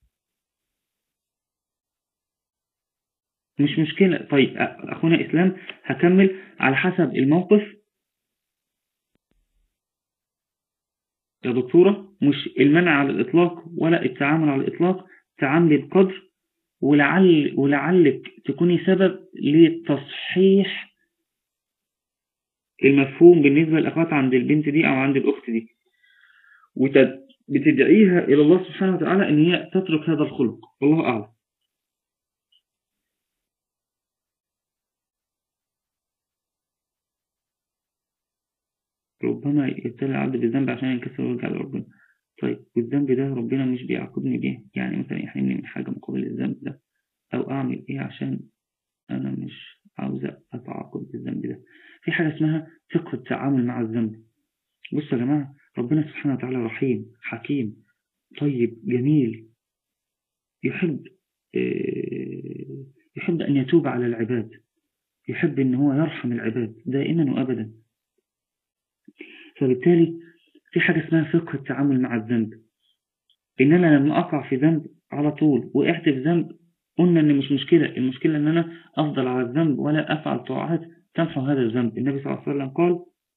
مش مشكلة طيب أخونا إسلام هكمل على حسب الموقف يا دكتورة مش المنع على الإطلاق ولا التعامل على الإطلاق تعاملي بقدر ولعل ولعلك تكوني سبب لتصحيح المفهوم بالنسبة للأخوات عند البنت دي أو عند الأخت دي وبتدعيها إلى الله سبحانه وتعالى أن هي تترك هذا الخلق والله أعلم ربما يبتلى العبد بالذنب عشان ينكسر ويرجع لربنا طيب والذنب ده ربنا مش بيعاقبني بيه يعني مثلا يحرمني من حاجة مقابل الذنب ده أو أعمل إيه عشان أنا مش عاوز أتعاقب بالذنب ده في حاجة اسمها فقه التعامل مع الذنب بصوا يا جماعة ربنا سبحانه وتعالى رحيم حكيم طيب جميل يحب آه، يحب أن يتوب على العباد يحب أن هو يرحم العباد دائما وأبدا فبالتالي في حاجة اسمها فقه التعامل مع الذنب إن أنا لما أقع في ذنب على طول وقعت في ذنب قلنا إن مش مشكلة المشكلة إن أنا أفضل على الذنب ولا أفعل طاعات تمحو هذا الذنب النبي صلى الله عليه وسلم قال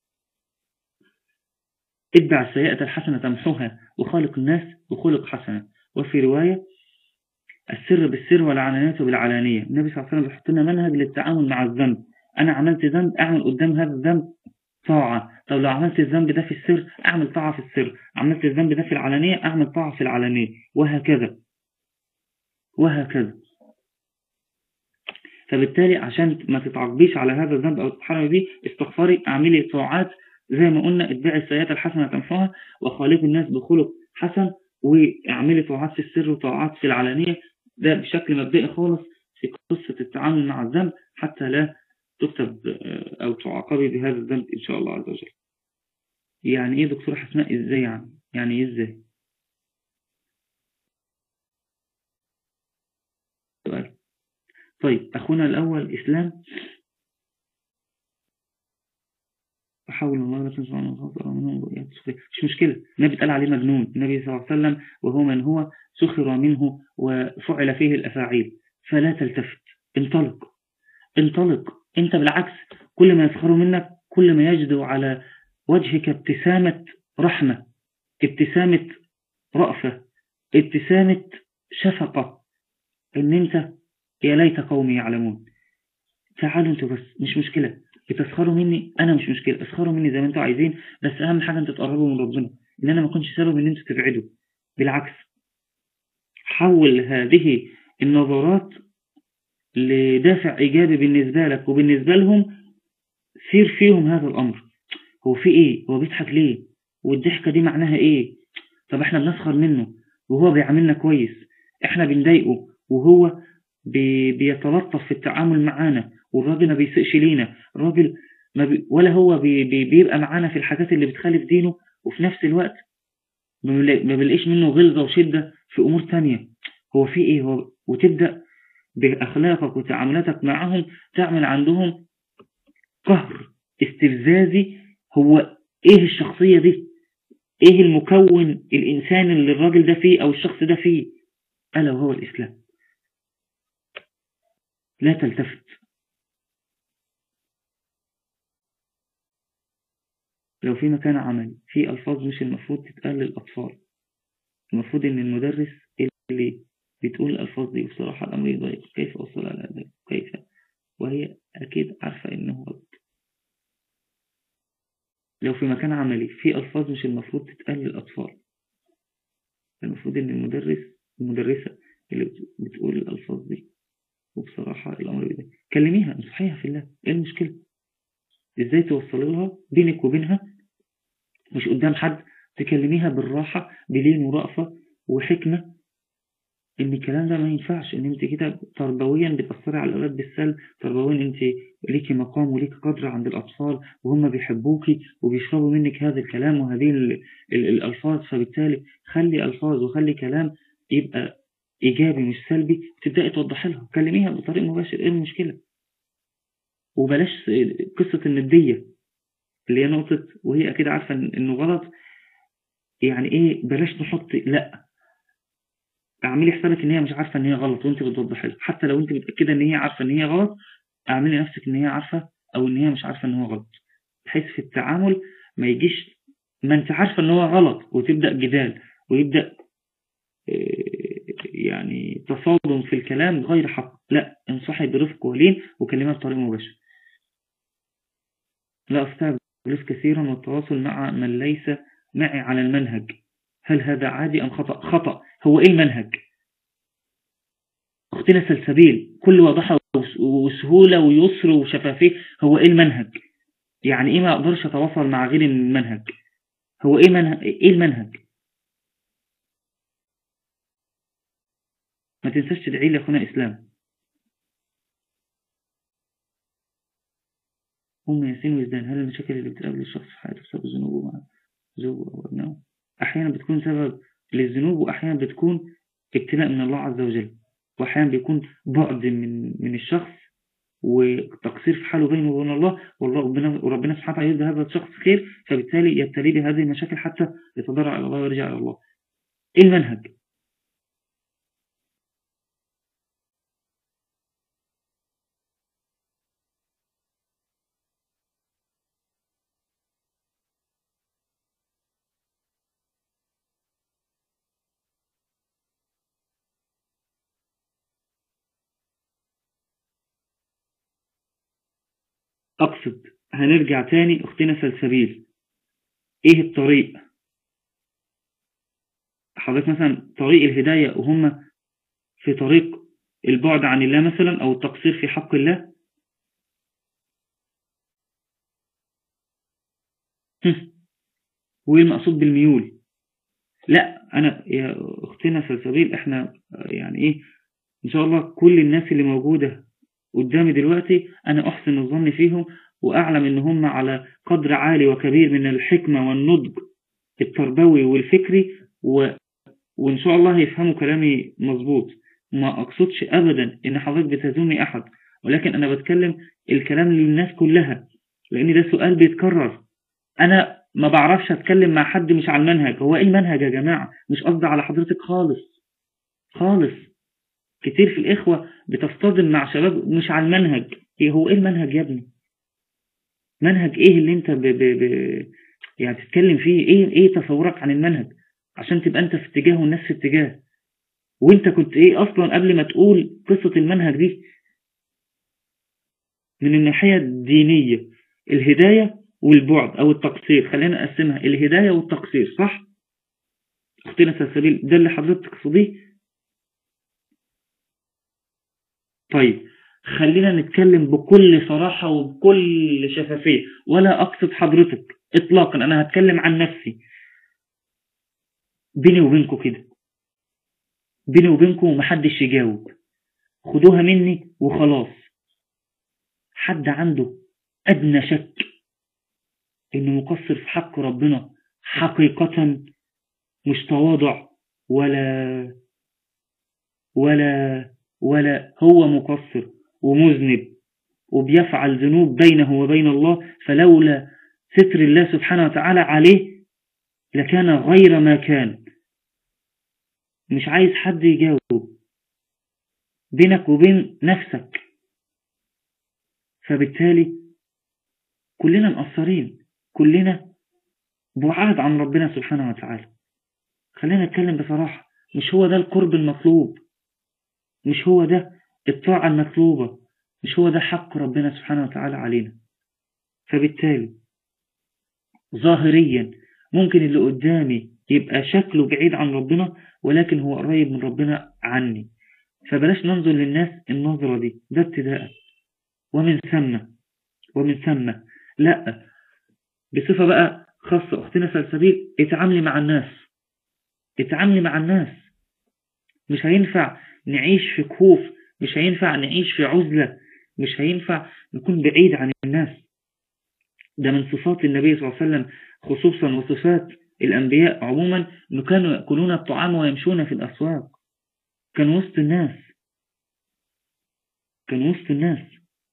اتبع السيئة الحسنة تمحوها وخالق الناس وخلق حسنة وفي رواية السر بالسر والعلانية بالعلانية النبي صلى الله عليه وسلم بيحط لنا منهج للتعامل مع الذنب أنا عملت ذنب أعمل قدام هذا الذنب طاعة طب لو عملت الذنب ده في السر أعمل طاعة في السر عملت الذنب ده في العلانية أعمل طاعة في العلانية وهكذا وهكذا فبالتالي عشان ما تتعاقبيش على هذا الذنب أو تتحرمي بيه استغفري اعملي طاعات زي ما قلنا اتباعي السيئات الحسنة تنفعها وخالق الناس بخلق حسن واعملي طاعات في السر وطاعات في العلانية ده بشكل مبدئي خالص في قصة التعامل مع الذنب حتى لا تكتب أو تعاقبي بهذا الذنب إن شاء الله عز وجل يعني إيه دكتور حسناء إزاي يعني يعني إيه إزاي سؤال طيب أخونا الأول إسلام أحاول الله لا تنسوا عن منهم مش مشكلة النبي اتقال عليه مجنون النبي صلى الله عليه وسلم وهو من هو سخر منه وفعل فيه الأفاعيل فلا تلتفت انطلق انطلق انت بالعكس كل ما يسخروا منك كل ما يجدوا على وجهك ابتسامة رحمة ابتسامة رأفة ابتسامة شفقة ان انت يا ليت قومي يعلمون تعالوا انتوا بس مش مشكلة بتسخروا مني انا مش مشكلة اسخروا مني زي ما انتوا عايزين بس اهم حاجة انتوا تقربوا من ربنا ان انا ما كنتش سبب ان انتوا تبعدوا بالعكس حول هذه النظرات لدافع إيجابي بالنسبة لك وبالنسبة لهم سير فيهم هذا الأمر هو في إيه هو بيضحك ليه والضحكة دي معناها إيه طب إحنا بنسخر منه وهو بيعاملنا كويس إحنا بنضايقه وهو بي بيتلطف في التعامل معانا والراجل ما بيسقش لينا الراجل ما بي ولا هو بي بي بيبقى معانا في الحاجات اللي بتخالف دينه وفي نفس الوقت ما بنلاقيش منه غلظة وشدة في أمور تانية هو في إيه هو وتبدأ بأخلاقك وتعاملاتك معهم تعمل عندهم قهر استفزازي هو ايه الشخصية دي ايه المكون الانسان اللي الراجل ده فيه او الشخص ده فيه ألا وهو الإسلام لا تلتفت لو في مكان عملي في ألفاظ مش المفروض تتقال للأطفال المفروض ان المدرس اللي بتقول الألفاظ دي بصراحة الأمر يضايق كيف أوصل على ذلك كيف وهي أكيد عارفة إنه غلط لو في مكان عملي في ألفاظ مش المفروض تتقال للأطفال المفروض إن المدرس المدرسة اللي بتقول الألفاظ دي وبصراحة الأمر يضايق كلميها انصحيها في الله إيه المشكلة إزاي توصل لها بينك وبينها مش قدام حد تكلميها بالراحة بلين ورأفة وحكمة ان الكلام ده ما ينفعش ان انت كده تربويا بتأثري على الأولاد بالسلب تربويا انت ليكي مقام وليكي قدر عند الأطفال وهم بيحبوكي وبيشربوا منك هذا الكلام وهذه الألفاظ فبالتالي خلي ألفاظ وخلي كلام يبقى إيجابي مش سلبي تبدأي توضحي لها كلميها بطريق مباشر ايه المشكلة وبلاش قصة الندية اللي هي نقطة وهي أكيد عارفة إنه غلط يعني إيه بلاش نحط لأ اعملي حسابك ان هي مش عارفه ان هي غلط وانت بتوضحي لها حتى لو انت متاكده ان هي عارفه ان هي غلط اعملي نفسك ان هي عارفه او ان هي مش عارفه ان هو غلط بحيث في التعامل ما يجيش ما انت عارفه ان هو غلط وتبدا جدال ويبدا يعني تصادم في الكلام غير حق لا انصحي برفق ولين وكلمها بطريقه مباشره لا استطيع كثيرا والتواصل مع من ليس معي على المنهج هل هذا عادي أم خطأ خطأ هو إيه المنهج أختنا سلسبيل كل وضحة وسهولة ويسر وشفافية هو إيه المنهج يعني إيه ما أقدرش أتواصل مع غير المنهج هو إيه, منهج؟ إيه المنهج ما تنساش تدعي لي أخونا إسلام أم ياسين وزدان هل المشاكل اللي بتقابل الشخص في حياته بسبب ذنوبه مع زوجه أو أبنائه أحيانا بتكون سبب للذنوب وأحيانا بتكون ابتلاء من الله عز وجل وأحيانا بيكون بعد من من الشخص وتقصير في حاله بينه وبين الله والله وربنا سبحانه وتعالى يرضى هذا الشخص خير فبالتالي يبتلي بهذه المشاكل حتى يتضرع إلى الله ويرجع إلى الله إيه المنهج؟ أقصد هنرجع تاني اختنا سلسبيل ايه الطريق حضرتك مثلا طريق الهداية وهم في طريق البعد عن الله مثلا او التقصير في حق الله وايه المقصود بالميول لا انا يا اختنا سلسبيل احنا يعني ايه ان شاء الله كل الناس اللي موجودة قدامي دلوقتي انا احسن الظن فيهم واعلم ان هم على قدر عالي وكبير من الحكمة والنضج التربوي والفكري و... وان شاء الله يفهموا كلامي مظبوط ما اقصدش ابدا ان حضرتك بتزومي احد ولكن انا بتكلم الكلام للناس كلها لان ده سؤال بيتكرر انا ما بعرفش اتكلم مع حد مش على المنهج هو ايه المنهج يا جماعة مش قصدي على حضرتك خالص خالص كتير في الاخوة بتصطدم مع شباب مش على المنهج ايه هو ايه المنهج يا ابني منهج ايه اللي انت ب ب ب يعني تتكلم فيه ايه ايه تصورك عن المنهج عشان تبقى انت في اتجاه والناس في اتجاه وانت كنت ايه اصلا قبل ما تقول قصة المنهج دي من الناحية الدينية الهداية والبعد او التقصير خلينا نقسمها الهداية والتقصير صح اختنا سلسبيل ده اللي حضرتك تقصديه طيب خلينا نتكلم بكل صراحة وبكل شفافية ولا أقصد حضرتك إطلاقا أنا هتكلم عن نفسي بيني وبينكم كده بيني وبينكم ومحدش يجاوب خدوها مني وخلاص حد عنده أدنى شك إنه مقصر في حق ربنا حقيقة مش تواضع ولا ولا ولا هو مقصر ومذنب وبيفعل ذنوب بينه وبين الله فلولا ستر الله سبحانه وتعالى عليه لكان غير ما كان مش عايز حد يجاوب بينك وبين نفسك فبالتالي كلنا مقصرين كلنا بعاد عن ربنا سبحانه وتعالى خلينا نتكلم بصراحة مش هو ده القرب المطلوب مش هو ده الطاعة المطلوبة مش هو ده حق ربنا سبحانه وتعالى علينا فبالتالي ظاهريا ممكن اللي قدامي يبقى شكله بعيد عن ربنا ولكن هو قريب من ربنا عني فبلاش ننظر للناس النظرة دي ده ابتداء ومن ثم ومن ثم لا بصفة بقى خاصة أختنا سلسبيل اتعاملي مع الناس اتعاملي مع الناس مش هينفع نعيش في كهوف مش هينفع نعيش في عزلة مش هينفع نكون بعيد عن الناس ده من صفات النبي صلى الله عليه وسلم خصوصا وصفات الأنبياء عموما أنه كانوا يأكلون الطعام ويمشون في الأسواق كان وسط الناس كان وسط الناس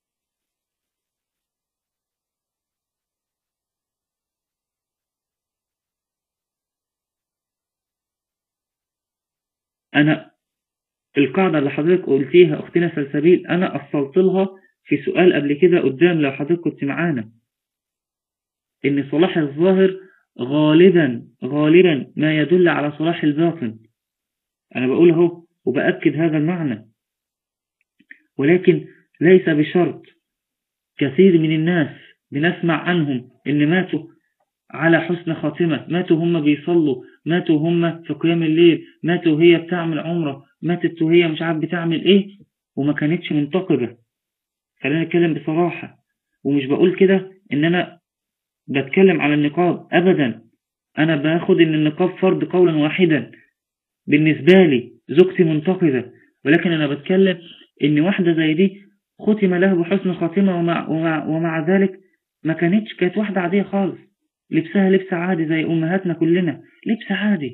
أنا القاعدة اللي حضرتك قلتيها أختنا سلسبيل أنا أصلت لها في سؤال قبل كده قدام لو حضرتك كنت معانا إن صلاح الظاهر غالبا غالبا ما يدل على صلاح الباطن أنا بقول اهو وبأكد هذا المعنى ولكن ليس بشرط كثير من الناس بنسمع عنهم إن ماتوا على حسن خاتمة ماتوا هم بيصلوا ماتوا هم في قيام الليل ماتوا هي بتعمل عمرة ماتت وهي مش عارف بتعمل ايه وما كانتش منتقبة خلينا نتكلم بصراحة ومش بقول كده ان انا بتكلم على النقاب ابدا انا باخد ان النقاب فرض قولا واحدا بالنسبة لي زوجتي منتقدة ولكن انا بتكلم ان واحدة زي دي ختم له بحسن خاتمة ومع, ومع, ومع ذلك ما كانتش كانت واحدة عادية خالص لبسها لبس عادي زي امهاتنا كلنا لبس عادي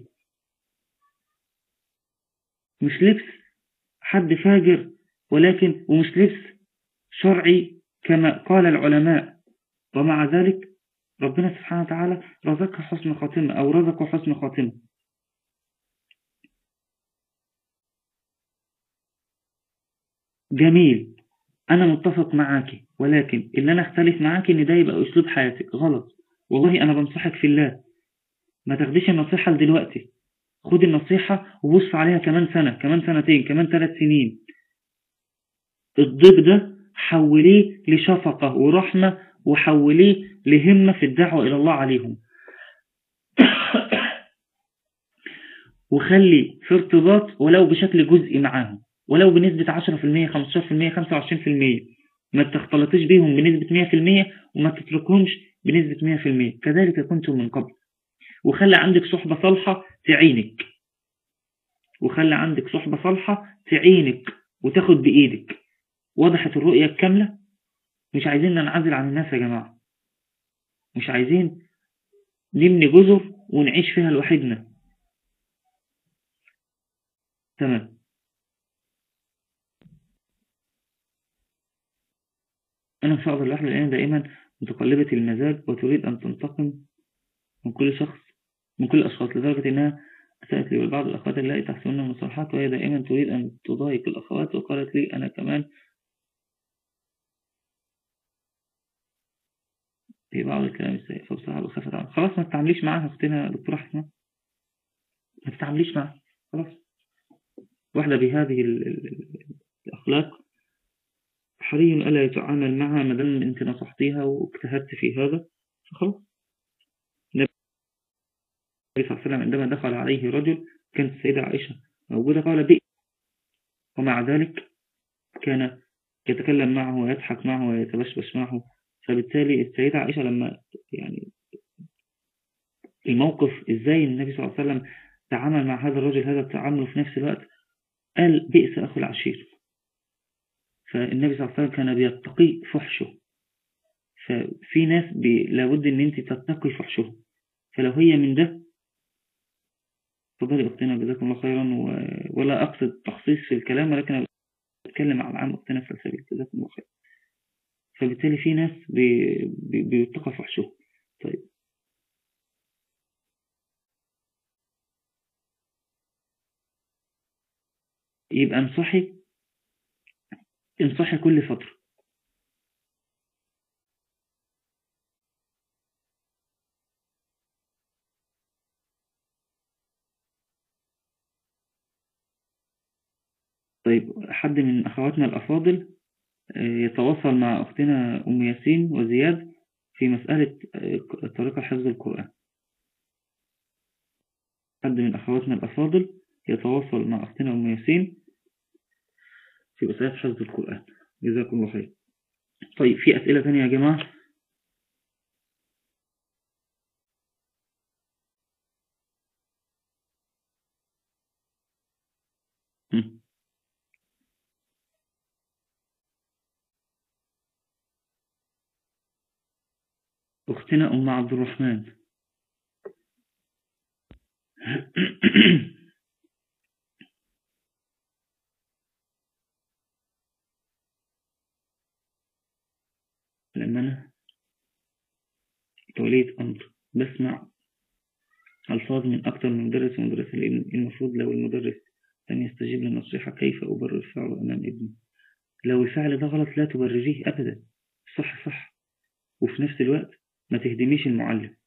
مش لبس حد فاجر ولكن ومش لبس شرعي كما قال العلماء ومع ذلك ربنا سبحانه وتعالى رزقها حسن خاتمة أو رزقه حسن خاتمة جميل أنا متفق معاك ولكن اللي أنا اختلف معاك إن ده يبقى أسلوب حياتك غلط والله أنا بنصحك في الله ما تاخديش النصيحة لدلوقتي خد النصيحة وبص عليها كمان سنة كمان سنتين كمان ثلاث سنين الضيق ده حوليه لشفقة ورحمة وحوليه لهمة في الدعوة إلى الله عليهم وخلي في ارتباط ولو بشكل جزئي معاهم ولو بنسبة 10% 15% 25% ما تختلطش بيهم بنسبة 100% وما تتركهمش بنسبة 100% كذلك كنتم من قبل وخلي عندك صحبة صالحة تعينك وخلي عندك صحبة صالحة تعينك وتاخد بإيدك وضحت الرؤية الكاملة مش عايزين ننعزل عن الناس يا جماعة مش عايزين نبني جزر ونعيش فيها لوحدنا تمام أنا في بعض الأحلى الآن دائما متقلبة المزاج وتريد أن تنتقم من كل شخص من كل الأشخاص لدرجة أنها أسألت لي بعض الأخوات التي تحسنن المصالحات وهي دائما تريد أن تضايق الأخوات وقالت لي أنا كمان في بعض الكلام السيء فبصراحة بخاف عنه خلاص ما تتعامليش معاها أختنا دكتورة حسنة ما تتعامليش معاها خلاص واحدة بهذه الأخلاق حري ألا يتعامل معها ما دام أنت نصحتيها واجتهدت في هذا فخلاص النبي صلى الله عليه وسلم عندما دخل عليه رجل كانت السيدة عائشة موجودة قال بئ ومع ذلك كان يتكلم معه ويضحك معه ويتبشبش معه فبالتالي السيدة عائشة لما يعني الموقف ازاي النبي صلى الله عليه وسلم تعامل مع هذا الرجل هذا التعامل وفي نفس الوقت قال بئس أخو العشير فالنبي صلى الله عليه وسلم كان بيتقي فحشه ففي ناس لابد ان انت تتقي فحشه فلو هي من ده تفضلي اختنا جزاكم الله خيرا و... ولا اقصد تخصيص في الكلام ولكن اتكلم على عام اختنا في السبيل جزاكم الله خير فبالتالي في ناس بي... بي... بيتقى فحشه طيب يبقى انصحي انصحي كل فترة طيب حد من أخواتنا الأفاضل آه، يتواصل مع أختنا أم ياسين وزياد في مسألة آه، طريقة حفظ القرآن حد من أخواتنا الأفاضل يتواصل مع أختنا أم ياسين في مسألة حفظ القرآن جزاكم الله خير طيب في أسئلة ثانية يا جماعة أختنا أم عبد الرحمن لأن أنا كولية أمر بسمع ألفاظ من أكثر من مدرس ومدرس المفروض لو المدرس لم يستجيب للنصيحة كيف أبرر فعله أمام ابني لو الفعل ده غلط لا تبرريه أبدا صح صح وفي نفس الوقت ما تهدميش المعلم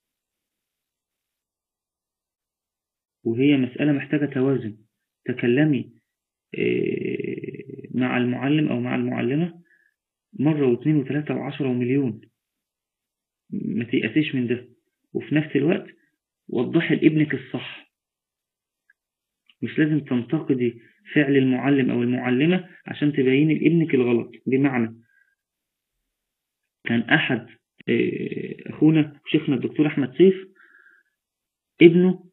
وهي مسألة محتاجة توازن تكلمي آه، مع المعلم أو مع المعلمة مرة واثنين وثلاثة وعشرة ومليون ما تيأسيش من ده وفي نفس الوقت وضحي لابنك الصح مش لازم تنتقدي فعل المعلم أو المعلمة عشان تبيني لابنك الغلط بمعنى كان أحد آه، أخونا شيخنا الدكتور أحمد سيف ابنه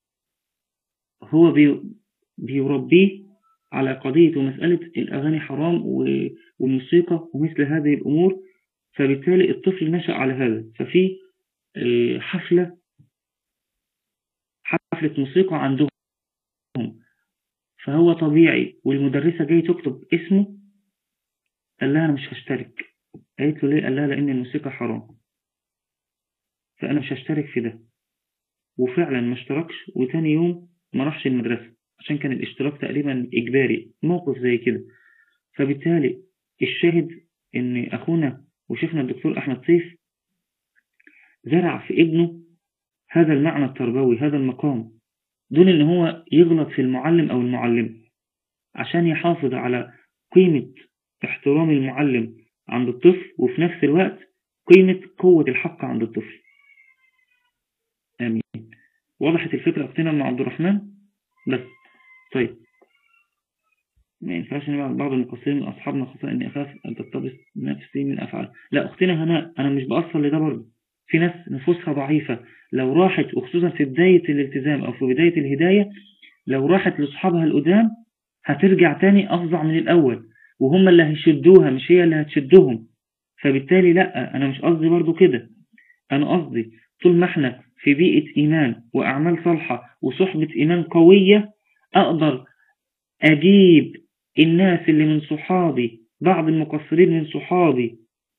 هو بيربيه على قضية ومسألة الأغاني حرام والموسيقى ومثل هذه الأمور فبالتالي الطفل نشأ على هذا ففي آه، حفلة حفلة موسيقى عندهم فهو طبيعي والمدرسة جاي تكتب اسمه قال لها أنا مش هشترك قالت له ليه قال لها لأن الموسيقى حرام فأنا مش هشترك في ده وفعلا ما اشتركش وتاني يوم ما راحش المدرسة عشان كان الاشتراك تقريبا إجباري موقف زي كده فبالتالي الشاهد ان أخونا وشيخنا الدكتور أحمد سيف زرع في ابنه هذا المعنى التربوي هذا المقام دون ان هو يغلط في المعلم أو المعلم عشان يحافظ على قيمة احترام المعلم عند الطفل وفي نفس الوقت قيمة قوة الحق عند الطفل آمين وضحت الفكرة أختنا مع عبد الرحمن بس طيب ما ينفعش ان بعض المقصرين من أصحابنا خاصة أني أخاف أن تقتبس نفسي من أفعال لا أختنا هناء أنا مش بأصل لده برضه في ناس نفوسها ضعيفة لو راحت وخصوصا في بداية الالتزام أو في بداية الهداية لو راحت لأصحابها القدام هترجع تاني أفظع من الأول وهم اللي هيشدوها مش هي اللي هتشدهم فبالتالي لا أنا مش قصدي برضو كده أنا قصدي طول ما احنا في بيئة إيمان وأعمال صالحة وصحبة إيمان قوية أقدر أجيب الناس اللي من صحابي بعض المقصرين من صحابي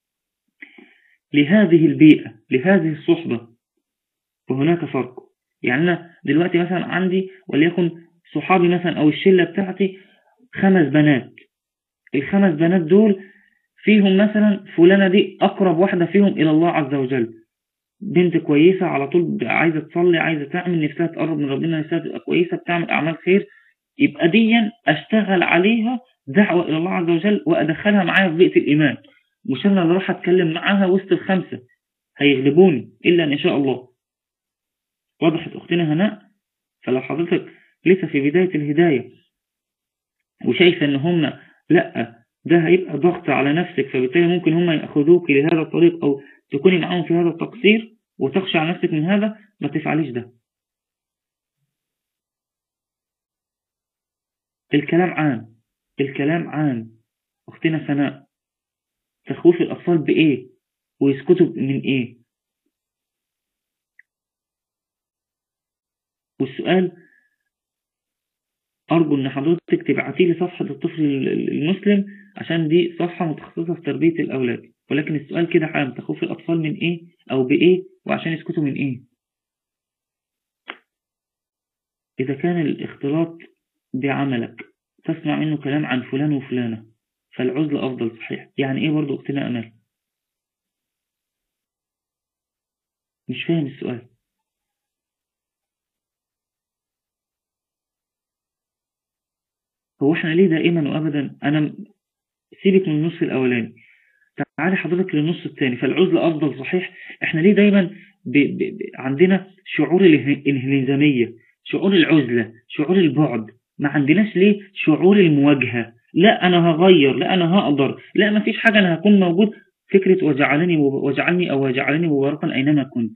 لهذه البيئة لهذه الصحبة وهناك فرق يعني أنا دلوقتي مثلا عندي وليكن صحابي مثلا أو الشلة بتاعتي خمس بنات الخمس بنات دول فيهم مثلا فلانة دي أقرب واحدة فيهم إلى الله عز وجل بنت كويسة على طول عايزة تصلي عايزة تعمل نفسها تقرب من ربنا نفسها تبقى كويسة بتعمل أعمال خير يبقى ديا أشتغل عليها دعوة إلى الله عز وجل وأدخلها معايا في بيئة الإيمان مش أنا اللي راح أتكلم معاها وسط الخمسة هيغلبوني إلا إن شاء الله وضحت أختنا هناء فلو حضرتك لسه في بداية الهداية وشايفة إن هم لأ ده هيبقى ضغط على نفسك فبالتالي ممكن هم يأخذوك لهذا الطريق أو تكوني معاهم في هذا التقصير وتخشى على نفسك من هذا ما تفعليش ده الكلام عام الكلام عام أختنا سناء تخوف الأطفال بإيه ويسكتوا من إيه والسؤال أرجو أن حضرتك تبعتي لي صفحة الطفل المسلم عشان دي صفحة متخصصة في تربية الأولاد ولكن السؤال كده عام تخوف الأطفال من إيه أو بإيه وعشان يسكتوا من إيه إذا كان الاختلاط بعملك تسمع منه كلام عن فلان وفلانة فالعزل أفضل صحيح يعني إيه برضو اقتناء أمال مش فاهم السؤال هو احنا ليه دائما وابدا انا سيبك من النص الاولاني تعالي حضرتك للنص الثاني فالعزلة افضل صحيح احنا ليه دايما ب... ب... عندنا شعور الانهزامية شعور العزلة شعور البعد ما عندناش ليه شعور المواجهة لا انا هغير لا انا هقدر لا ما فيش حاجة انا هكون موجود فكرة وجعلني وجعلني او وجعلني مباركا اينما كنت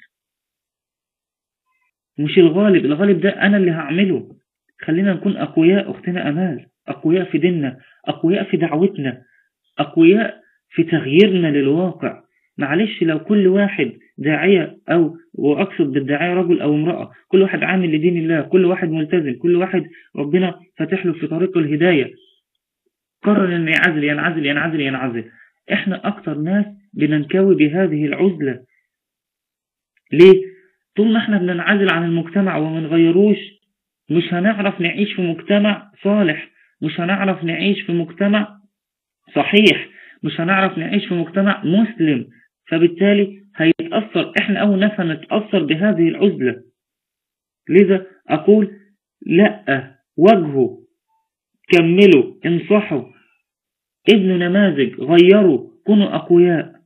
مش الغالب الغالب ده انا اللي هعمله خلينا نكون اقوياء اختنا امال أقوياء في ديننا أقوياء في دعوتنا أقوياء في تغييرنا للواقع معلش لو كل واحد داعية أو وأقصد بالداعية رجل أو امرأة كل واحد عامل لدين الله كل واحد ملتزم كل واحد ربنا فتح له في طريق الهداية قرر أن ينعزل ينعزل ينعزل ينعزل إحنا أكتر ناس بننكوي بهذه العزلة ليه؟ طول ما إحنا بننعزل عن المجتمع وما نغيروش مش هنعرف نعيش في مجتمع صالح مش هنعرف نعيش في مجتمع صحيح مش هنعرف نعيش في مجتمع مسلم فبالتالي هيتأثر احنا اول ناس هنتأثر بهذه العزلة لذا اقول لا واجهوا كملوا انصحوا ابنوا نماذج غيروا كونوا اقوياء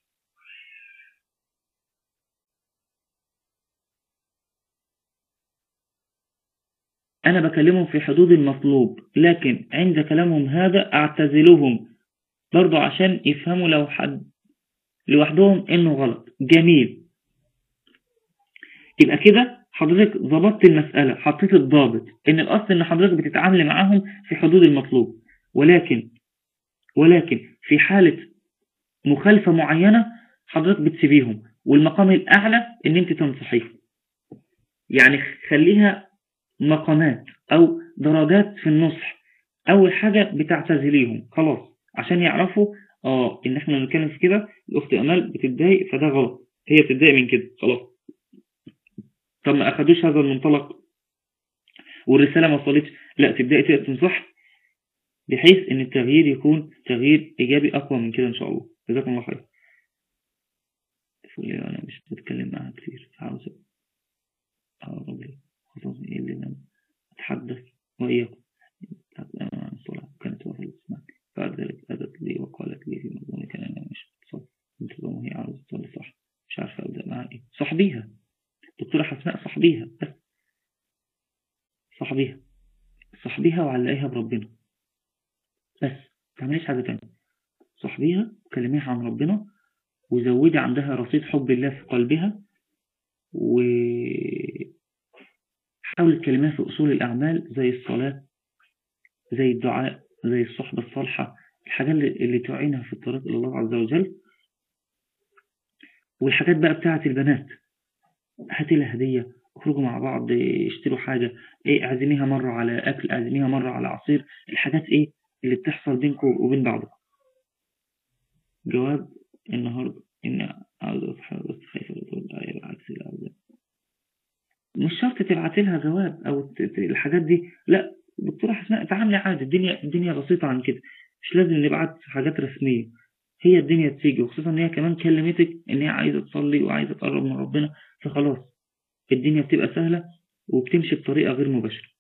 أنا بكلمهم في حدود المطلوب لكن عند كلامهم هذا أعتزلهم برضو عشان يفهموا لو حد لوحدهم إنه غلط جميل يبقى كده حضرتك ضبطت المسألة حطيت الضابط إن الأصل إن حضرتك بتتعامل معاهم في حدود المطلوب ولكن ولكن في حالة مخالفة معينة حضرتك بتسيبيهم والمقام الأعلى إن أنت تنصحيهم يعني خليها مقامات أو درجات في النصح أول حاجة بتعتزليهم خلاص عشان يعرفوا اه ان احنا بنتكلم في كده الاخت امال بتتضايق فده غلط هي بتتضايق من كده خلاص طب ما اخدوش هذا المنطلق والرسالة ما وصلتش لا تبدأي تبقى تنصح بحيث ان التغيير يكون تغيير ايجابي اقوى من كده ان شاء الله جزاكم الله خير انا مش بتكلم معاها كتير عاوز اه ربي خصوصا ايه اللي انا اتحدث واياكم عن الصلاة كانت وفي الاسماء بعد ذلك أتت لي وقالت لي في مضمون كان أنا مش بتصل انتظامه هي عاوز تصلي صاحبيها دكتورة حسناء صاحبيها بس صاحبيها صاحبيها وعلقيها بربنا بس تعمليش حاجة تانية صاحبيها كلميها عن ربنا وزودي عندها رصيد حب الله في قلبها وحاولي تكلميها في أصول الأعمال زي الصلاة زي الدعاء زي الصحبة الصالحة الحاجات اللي تعينها في الطريق إلى الله عز وجل والحاجات بقى بتاعة البنات هاتي لها هدية اخرجوا مع بعض اشتروا حاجة ايه اعزميها مرة على اكل اعزميها مرة على عصير الحاجات ايه اللي بتحصل بينكم وبين بعضكم جواب النهاردة ان عاوز اصحى بس خايفة تقول العكس العكس مش شرط تبعت لها جواب او الحاجات دي لا دكتورة حسناء تعاملي عادي الدنيا الدنيا بسيطة عن كده مش لازم نبعت حاجات رسمية هي الدنيا تيجي وخصوصا ان هي كمان كلمتك ان هي عايزة تصلي وعايزة تقرب من ربنا فخلاص الدنيا بتبقى سهلة وبتمشي بطريقة غير مباشرة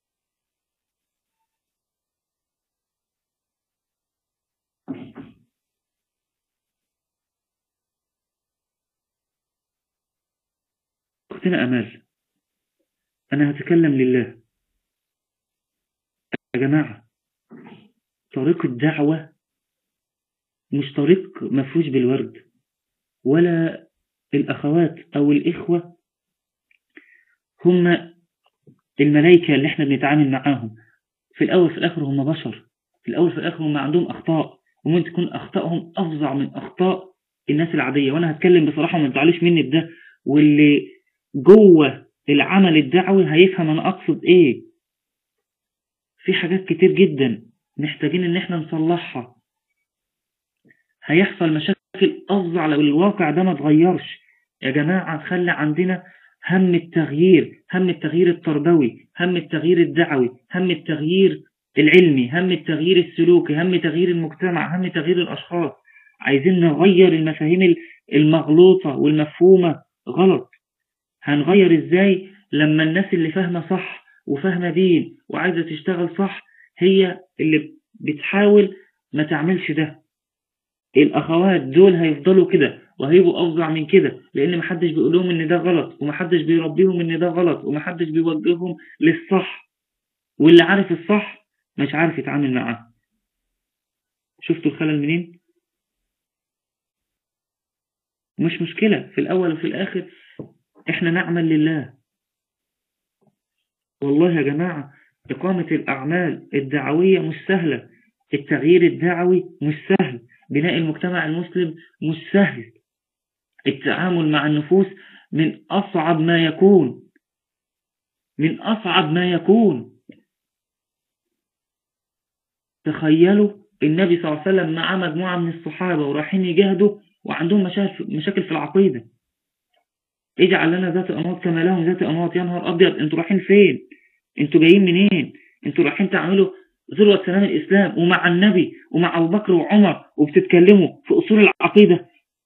أختنا أمال أنا هتكلم لله يا جماعة طريق الدعوة مش طريق مفروش بالورد ولا الأخوات أو الإخوة هم الملائكة اللي احنا بنتعامل معاهم في الأول في الآخر هم بشر في الأول في الآخر هم عندهم أخطاء وممكن تكون أخطائهم أفظع من أخطاء الناس العادية وأنا هتكلم بصراحة وما تزعلوش مني بده واللي جوه العمل الدعوي هيفهم أنا أقصد إيه في حاجات كتير جدا محتاجين إن احنا نصلحها هيحصل مشاكل أفظع لو الواقع ده ما تغيرش يا جماعة خلي عندنا هم التغيير هم التغيير التربوي هم التغيير الدعوي هم التغيير العلمي هم التغيير السلوكي هم تغيير المجتمع هم تغيير الأشخاص عايزين نغير المفاهيم المغلوطة والمفهومة غلط هنغير ازاي لما الناس اللي فاهمة صح وفاهمة دين وعايزة تشتغل صح هي اللي بتحاول ما تعملش ده الأخوات دول هيفضلوا كده وهيبقوا أفظع من كده لأن محدش بيقول لهم إن ده غلط ومحدش بيربيهم إن ده غلط ومحدش بيوجههم للصح واللي عارف الصح مش عارف يتعامل معاه شفتوا الخلل منين؟ مش مشكلة في الأول وفي الآخر إحنا نعمل لله والله يا جماعة إقامة الأعمال الدعوية مش سهلة التغيير الدعوي مش سهل بناء المجتمع المسلم مش سهل التعامل مع النفوس من أصعب ما يكون من أصعب ما يكون تخيلوا النبي صلى الله عليه وسلم مع مجموعة من الصحابة ورايحين يجاهدوا وعندهم مشاكل في العقيدة اجعل لنا ذات أموات كما لهم ذات أموات يا نهار أبيض انتوا رايحين فين انتوا جايين منين انتوا رايحين تعملوا ذروة سلام الإسلام ومع النبي ومع أبو بكر وعمر وبتتكلموا في أصول العقيدة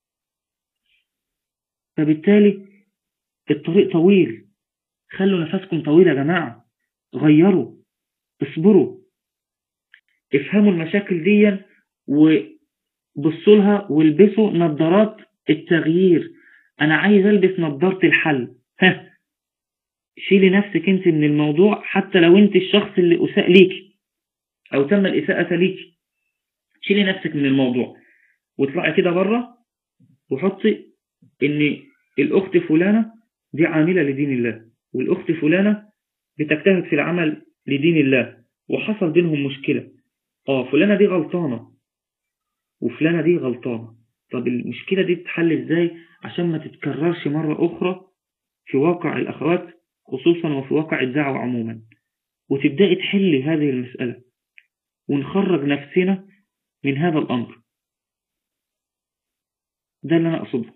فبالتالي الطريق طويل خلوا نفسكم طويل يا جماعة غيروا اصبروا افهموا المشاكل دي وبصوا لها والبسوا نظارات التغيير انا عايز البس نظارة الحل ها شيلي نفسك انت من الموضوع حتى لو انت الشخص اللي اساء ليكي او تم الاساءة ليكي شيلي نفسك من الموضوع واطلعي كده بره وحطي ان الاخت فلانة دي عاملة لدين الله والاخت فلانة بتجتهد في العمل لدين الله وحصل بينهم مشكلة اه فلانة دي غلطانة وفلانة دي غلطانة طب المشكلة دي تتحل ازاي عشان ما تتكررش مرة اخرى في واقع الاخوات خصوصا وفي واقع الدعوة عموما وتبدأي تحلي هذه المسألة ونخرج نفسنا من هذا الأمر ده اللي أنا أقصده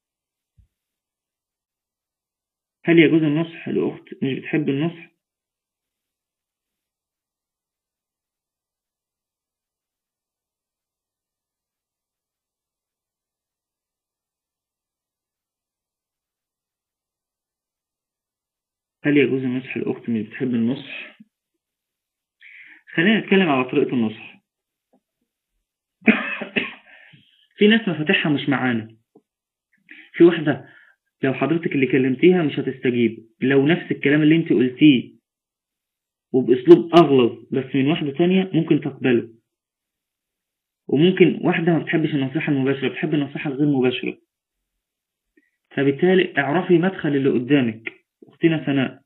هل يجوز النصح لأخت مش بتحب النصح هل يجوز النصح لأخت مش بتحب النصح خلينا نتكلم على طريقة النصح في ناس مفاتيحها مش معانا في واحدة لو حضرتك اللي كلمتيها مش هتستجيب لو نفس الكلام اللي انت قلتيه وبأسلوب أغلظ بس من واحدة تانية ممكن تقبله وممكن واحدة ما بتحبش النصيحة المباشرة بتحب النصيحة الغير مباشرة فبالتالي اعرفي مدخل اللي قدامك أختنا سناء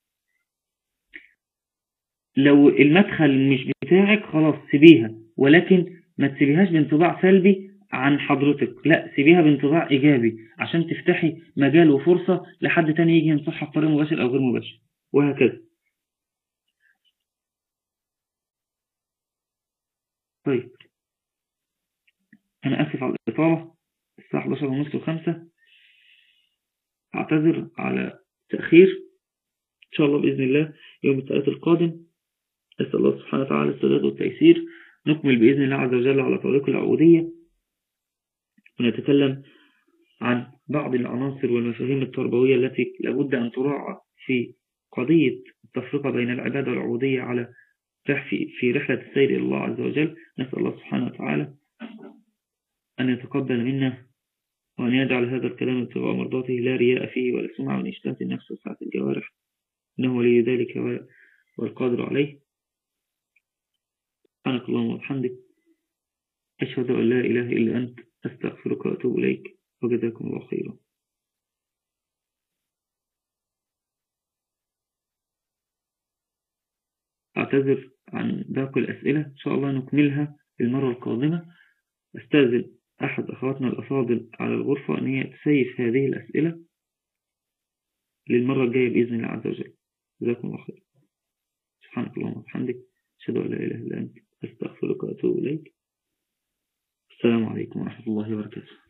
لو المدخل مش بتاعك خلاص سيبيها ولكن ما تسيبيهاش بانطباع سلبي عن حضرتك لا سيبيها بانطباع إيجابي عشان تفتحي مجال وفرصة لحد تاني يجي ينصحها بطريقة مباشر أو غير مباشر وهكذا طيب أنا آسف على الإطالة الساعة 11 ونص وخمسة أعتذر على تأخير إن شاء الله بإذن الله يوم الثلاث القادم أسأل الله سبحانه وتعالى السداد والتيسير نكمل بإذن الله عز وجل على طريق العبودية ونتكلم عن بعض العناصر والمفاهيم التربوية التي لابد أن تراعى في قضية التفرقة بين العبادة والعبودية على في رحلة السير إلى الله عز وجل نسأل الله سبحانه وتعالى أن يتقبل منا وأن يجعل هذا الكلام ابتغاء مرضاته لا رياء فيه ولا سمعة من إشتات النفس وسعة الجوارح إنه ولي ذلك والقادر عليه سبحانك اللهم وبحمدك أشهد أن لا إله إلا أنت أستغفرك وأتوب إليك وجزاكم الله خيرا أعتذر عن باقي الأسئلة إن شاء الله نكملها المرة القادمة أستاذن أحد أخواتنا الأفاضل على الغرفة أن هي تسيف هذه الأسئلة للمرة الجاية بإذن الله عز وجل جزاكم الله خير سبحانك اللهم وبحمدك أشهد أن لا إله إلا أنت أستغفرك وأتوب إليك السلام عليكم ورحمة الله وبركاته